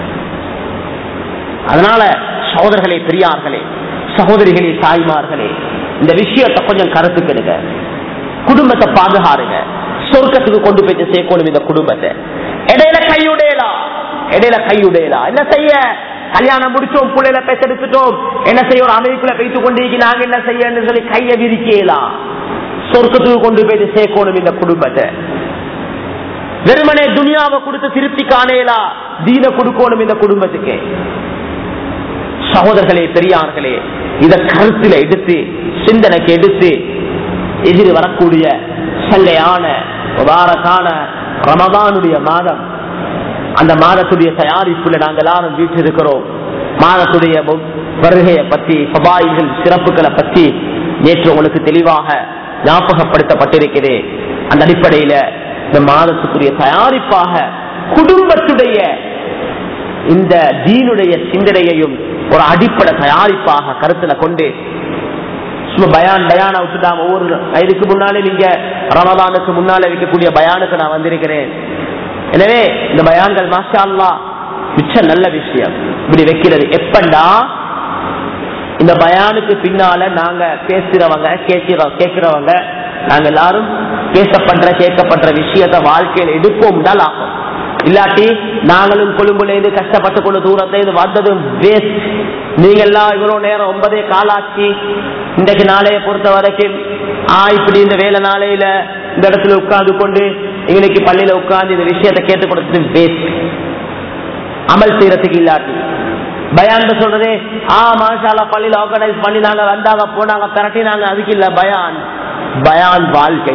அதனால சகோதரர்களே பெரியார்களே சகோதரிகளே தாய்மார்களே இந்த விஷயத்தை கொஞ்சம் கருத்துக்கெடுங்க குடும்பத்தை பாதுகாருங்க சொர்க்கத்துக்கு கொண்டு போய் சேர்க்கணும் இந்த குடும்பத்தை இடையில கையுடையலாம் இடையில கையுடையலாம் என்ன செய்ய கல்யாணம் முடிச்சோம் பிள்ளைல பேசெடுத்துட்டோம் என்ன செய்ய ஒரு அமைப்புல வைத்துக் கொண்டிருக்கி நாங்க என்ன செய்யன்னு சொல்லி கைய விரிக்கலாம் சொர்க்கத்துக்கு கொண்டு போய் சேர்க்கணும் இந்த குடும்பத்தை வெறுமனே துனியாவை கொடுத்து திருப்தி காணேலா தீன கொடுக்கணும் இந்த குடும்பத்துக்கு சகோதரர்களே பெரியார்களே இத கருத்துல எடுத்து சிந்தனைக்கு எடுத்து எதிர் வரக்கூடிய சல்லையான வாரக்கான ரமதானுடைய மாதம் அந்த மாதத்துடைய தயாரிப்புல நாங்கள் எல்லாரும் வீட்டு இருக்கிறோம் மாதத்துடைய மு- வருகையை பற்றி சபாய்கள் சிறப்புகளை பற்றி நேற்று உங்களுக்கு தெளிவாக ஞாபகப்படுத்தப்பட்டிருக்கிறே அந்த அடிப்படையில இந்த மாதத்துக்குரிய தயாரிப்பாக குடும்பத்துடைய இந்த தீனுடைய சிந்தனையையும் ஒரு அடிப்படை தயாரிப்பாக கருத்துல கொண்டு சும்மா பயான் பயானா விட்டுட்டாம ஒவ்வொரு இதுக்கு முன்னாலே நீங்க ரமதானுக்கு முன்னாலே வைக்கக்கூடிய பயானுக்கு நான் வந்திருக்கிறேன் எனவே இந்த பயான்கள் மாஷா அல்லாஹ் மிச்ச நல்ல விஷயம் இப்படி வைக்கிறது எப்பண்டா இந்த பயானுக்கு பின்னால நாங்க பேசுறவங்க கேட்கிறோம் கேட்கிறவங்க நாங்க எல்லாரும் பேசப்படுற கேட்கப்படுற விஷயத்த வாழ்க்கையில எடுப்போம் தான் ஆகும் இல்லாட்டி நாங்களும் கொழும்புல இருந்து கஷ்டப்பட்டு கொண்டு தூரத்துல இருந்து வந்ததும் வேஸ்ட் நீங்க எல்லாம் இவ்வளவு நேரம் ஒன்பதே காலாச்சு இன்றைக்கு நாளைய பொறுத்த வரைக்கும் ஆ இப்படி இந்த வேலை நாளையில இந்த இடத்துல உட்கார்ந்து கொண்டு எங்களுக்கு பள்ளியில உட்கார்ந்து இந்த விஷயத்தை கேட்டு கொடுத்தது வேஸ்ட் அமல் செய்யறதுக்கு இல்லாட்டி பயான் சொல்றதே ஆ மாஷாலா பள்ளியில ஆர்கனைஸ் பண்ணி நாங்க வந்தாங்க போனாங்க திரட்டினாங்க அதுக்கு இல்ல பயான் பயான் வாழ்க்கை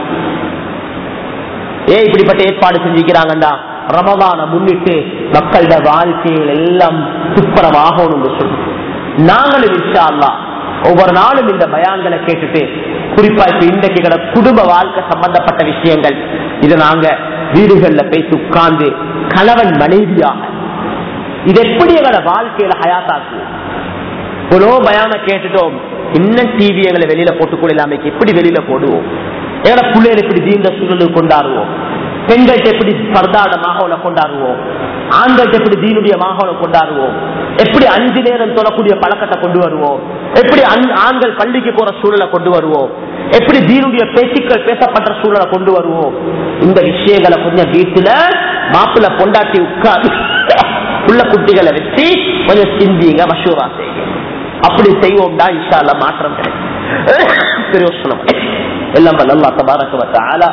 ஏ இப்படிப்பட்ட ஏற்பாடு செஞ்சுக்கிறாங்கடா ரமதான முன்னிட்டு மக்களோட வாழ்க்கைகள் எல்லாம் துப்புரவாகணும் சொல்றோம் நாங்களும் இன்ஷா அல்லாஹ் ஒவ்வொரு நாளும் இந்த பயான்களை கேட்டுட்டு குறிப்பா இப்ப இன்றைக்கு கிட குடும்ப வாழ்க்கை சம்பந்தப்பட்ட விஷயங்கள் இதை நாங்க வீடுகள்ல பேசி உட்கார்ந்து கணவன் மனைவியாக இது எப்படி எங்களோட வாழ்க்கையில ஹயாத்தாக்குவோம் இவ்வளோ பயான கேட்டுட்டோம் இன்னும் டிவி எங்களை வெளியில போட்டுக்கொள்ள இல்லாம எப்படி வெளியில போடுவோம் எங்களோட பிள்ளைகளை இப்படி தீந்த சூழலுக்கு கொண்டாடுவோம் பெண்கள்ட்ட எப்படி பர்தாட மாகோல கொண்டாடுவோம் ஆண்கள்ட்ட எப்படி தீனுடைய மாகோல கொண்டாடுவோம் எப்படி அஞ்சு நேரம் தொழக்கூடிய பழக்கத்தை கொண்டு வருவோம் எப்படி அன்- ஆண்கள் பள்ளிக்கு போற சூழலை கொண்டு வருவோம் எப்படி தீனுடைய பேச்சுக்கள் பேசப்பட்ட சூழலை கொண்டு வருவோம் இந்த விஷயங்களை கொஞ்சம் வீட்டுல மாப்பிள்ள பொண்டாட்டி உட்கார்ந்து உள்ள குட்டிகளை வச்சு கொஞ்சம் சிந்திங்க மஷூரா செய்யுங்க அப்படி செய்வோம்டா இன்ஷால்ல மாற்றம் கிடைக்கும் பிரயோசனம் எல்லாம் நல்லா தபாரக்கு ஆலா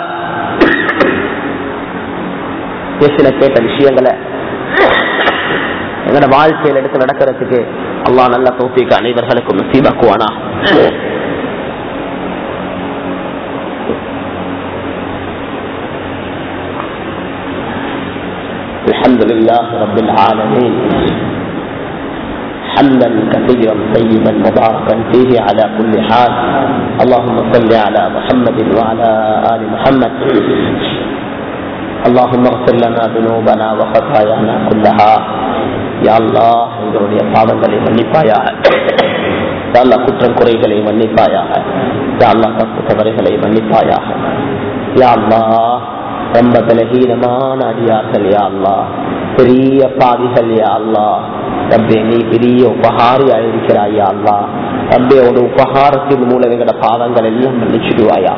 பேசின கேட்ட விஷயங்களை எங்களோட வாழ்க்கையில் எடுத்து நடக்கிறதுக்கு அல்லாஹ் நல்ல தோப்பிக்கு அனைவர்களுக்கும் நசீபாக்குவானா الحمد لله رب العالمين حمدا كثيرا طيبا مباركا فيه على كل حال اللهم صل على محمد وعلى ال محمد اللهم اغفر لنا ذنوبنا وخطايانا كلها يا الله எங்களுடைய பாவங்களை மன்னிப்பாயாக யா அல்லாஹ் குற்றம் குறைகளை மன்னிப்பாயாக யா அல்லாஹ் தப்பு தவறுகளை மன்னிப்பாயாக யா அல்லாஹ் ரொம்ப பலகீனமான அடியார்கள் யா அல்லாஹ் பெரிய பாவிகள் யா அல்லாஹ் ரப்பே நீ பெரிய உபகாரியா இருக்கிறாய் யா அல்லாஹ் ரப்பே ஒரு உபகாரத்தின் மூலம் எங்களோட பாவங்கள் எல்லாம் மன்னிச்சிடுவாயா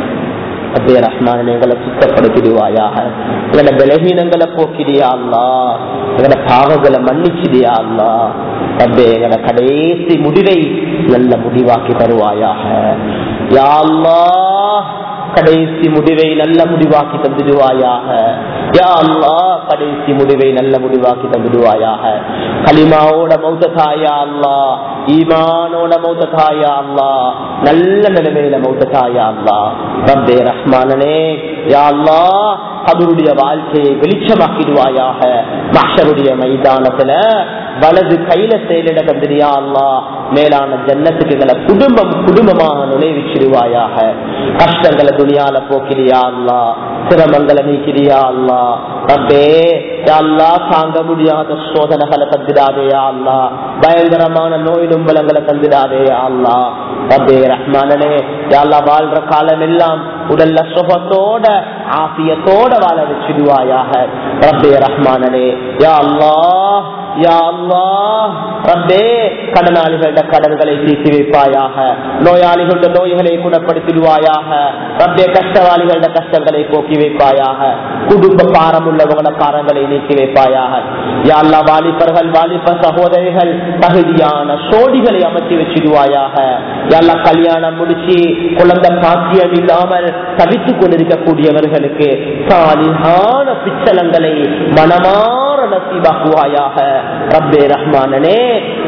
ரப்பே ரஹ்மான் எங்களை சுத்தப்படுத்திடுவாயாக எங்களோட பலகீனங்களை போக்கிடியா அல்லா எங்களோட பாவங்களை மன்னிச்சிடியா அல்லா ரப்பே எங்களோட கடைசி முடிவை நல்ல முடிவாக்கி தருவாயாக யா அல்லாஹ் கடைசி முடிவை நல்ல முடிவாக்கி தந்துடுவாயாக யா அல்லாஹ் கடைசி முடிவை நல்ல முடிவாக்கி தந்துடுவாயாக கலிமாவோட மௌத்ததாயா அல்லா ஈமானோட மௌத்ததாயா அல்லா நல்ல நிலைமையில மௌத்ததாயா அல்லா ரப்பே ரஹ்மானனே யா அல்லாஹ் அவருடைய வாழ்க்கையை வெளிச்சமாக்கிடுவாயாக மஹருடைய மைதானத்துல வலது கையில செயலிட தந்திரியா அல்லா மேலான ஜன்னத்துக்கு எங்களை குடும்பம் குடும்பமாக நுழைவிச்சிடுவாயாக கஷ்டங்களை துணியால போக்கிறியா அல்லா சிரமங்களை நீக்கிறியா அல்லா ரப்பே யா அல்லா தாங்க முடியாத சோதனைகளை தந்திடாதேயா அல்லா பயங்கரமான நோய் நும்பலங்களை தந்திடாதேயா அல்லா ரப்பே ரஹ்மானனே யா அல்லா வாழ்ற காலம் எல்லாம் உடல்ல சுகத்தோட ஆசியத்தோட வாழ வச்சிடுவாயாக ரப்பே ரஹ்மானனே யா அல்லாஹ் யா அல்லாஹ் ரப்பே கடனாளிகளோட கடன்களை தீர்த்து வைப்பாயாக நோயாளிகளோட நோய்களை குணப்படுத்திடுவாயாக ரப்பே கஷ்டவாளிகளோட கஷ்டங்களை போக்கி வைப்பாயாக குடும்ப பாரம் உள்ளவங்களோட பாரங்களை நீக்கி வைப்பாயாக யா அல்லா வாலிபர்கள் வாலிப சகோதரிகள் தகுதியான சோடிகளை அமைச்சு வச்சிடுவாயாக யா அல்லா கல்யாணம் முடிச்சு குழந்தை பாக்கியம் இல்லாமல் தவித்துக் கொண்டிருக்கக்கூடியவர்களுக்கு சாலிகான பிச்சலங்களை மனமாற நசீபாக்குவாயாக ரப்பே ரஹ்மானனே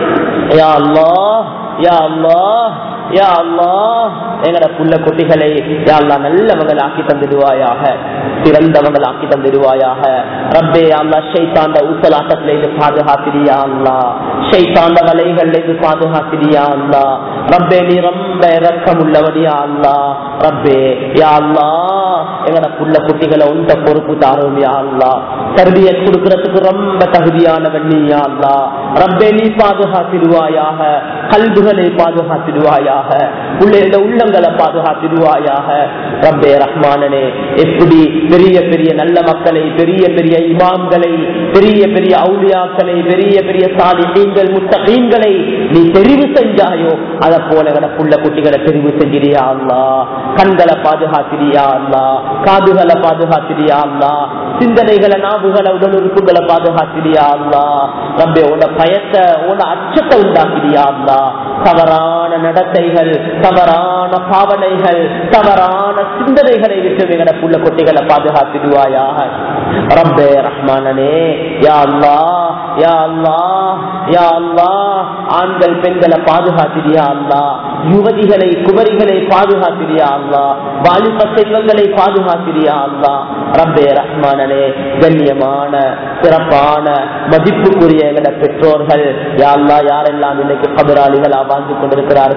யா அல்லாஹ் யா அல்லாஹ் யா அல்லாஹ் எங்கட புள்ள குட்டிகளை யா அல்லாஹ் நல்லவங்கள் ஆக்கி தந்துடுவாயாக சிறந்தவங்கள் ஆக்கி தந்துடுவாயாக ரப்பே அல்லா ஷைத்தாண்ட ஊசலாட்டத்தில இருந்து பாதுகாத்திரியா அல்லா ஷைத்தாண்ட வலைகள்ல இருந்து பாதுகாத்திரியா அல்லா ரப்பே நீ ரொம்ப இறக்கம் உள்ளவடியா அல்லா ரப்பே யா அல்லா எங்கட புள்ள குட்டிகளை உண்ட பொறுப்பு தாரும் யா அல்லா தருவிய கொடுக்கறதுக்கு ரொம்ப தகுதியானவன் நீ யா அல்லா ரப்பே நீ பாதுகாத்திடுவாயாக கல்புகளை பாதுகாத்திடுவாயாக உள்ள உள்ளங்களை பாதுகாத்திடுவாயாக ரப்பே ரஹ்மானனே எப்படி பெரிய பெரிய நல்ல மக்களை பெரிய பெரிய இமாம்களை பெரிய பெரிய அவுலியாக்களை பெரிய பெரிய சாலிஹீன்கள் முத்தகீன்களை நீ தெரிவு செஞ்சாயோ அத போல எங்கட புள்ள குட்டிகளை தெரிவு செஞ்சிரியா அல்லா கண்களை பாதுகாத்திரியா அல்லா காதுகளை பாதுகாத்திரியா அல்லா சிந்தனைகளை நாவுகளை உடல் உறுப்புகளை பாதுகாத்திரியா அல்லா ரப்பே உன பயத்தை உன அச்சத்தை உண்டாக்கிறியா அல்லா தவறான நடத்தைகள் தவறான பாவனைகள் தவறான சிந்தனைகளை விட்டு எங்கட புள்ள குட்டிகளை பாதுகாத்திடுவாயாக ரப்பே ரஹ்மானனே யா அல்லா யா அல்லா யா அல்லா ஆண்கள் பெண்களை பாதுகாத்திரியா அல்லா யுவதிகளை குமரிகளை பாதுகாத்திரியா அல்லா வாலிப செல்வங்களை பாதுகாத்திரியா அல்லா ரப்பே ரஹ்மானனே கண்ணியமான சிறப்பான மதிப்புக்குரிய எங்கட பெற்றோர்கள் யா அல்லா யாரெல்லாம் இன்னைக்கு கபராளிகளா வாழ்ந்து கொண்டிருக்கிறார்களோ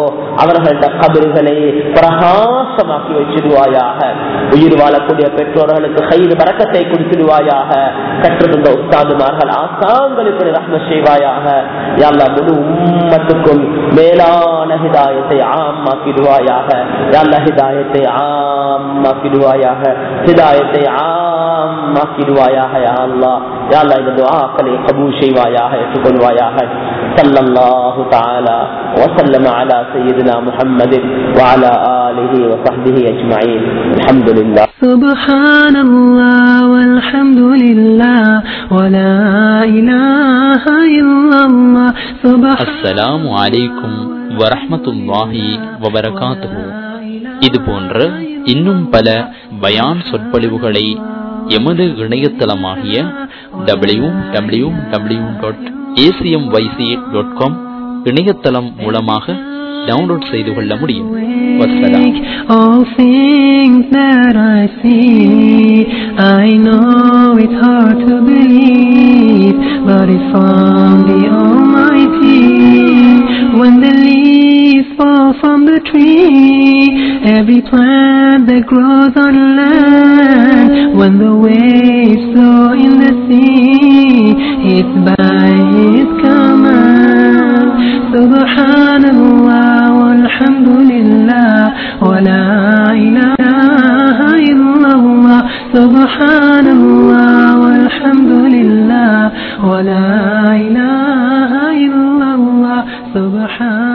அவர்களோட கபறுகளை பிரகாசமாக்கி வச்சிருவாயாக உயிர் வாழக்கூடிய பெற்றோர்களுக்கு கைது பறக்கத்தை கொடுத்துடுவாயாக கற்றுக்கொண்ட உஸ்தாதுமார்கள் ஆசாங்களுக்கு ரஹ்ம செய்வாயாக யாழ்லா முழு உம்மத்துக்கும் மேலான ஹிதாயத்தை ஆமாக்கிடுவாயாக யாழ்லா ஹிதாயத்தை ஆமாக்கிடுவாயாக ஹிதாயத்தை ஆமாக்கிடுவாயாக யா அல்லாஹ் யா அல்லாஹ் இந்த துஆக்களை கபூல் செய்வாயாக ஏற்றுக்கொள்வாயாக ஸல்லல்லாஹு தஆலா وسلم على سيدنا محمد وعلى آله وصحبه أجمعين الحمد لله سبحان الله والحمد لله ولا إله إلا الله سبحان அஸ்ஸலாமு அலைக்கும் வரஹ்மத்துல்லாஹி வபரகாத்துஹு இது போன்ற இன்னும் பல பயான் சொற்பொழிவுகளை எமது இணையதளமாகிய W W W dot ACM YC dot com இணையதளம் மூலமாக டவுன்லோட் செய்து கொள்ள முடியும் வசலாம் All things that I see, I know it's hard to believe, but it's from the Almighty. When the leaves fall from the tree, every plant that grows on land, when the waves flow in the sea, it's by His command. Subhanallah, walhamdulillah, wa la ilaha illallah. Subhanallah, walhamdulillah, wa la ilaha illallah. Subhan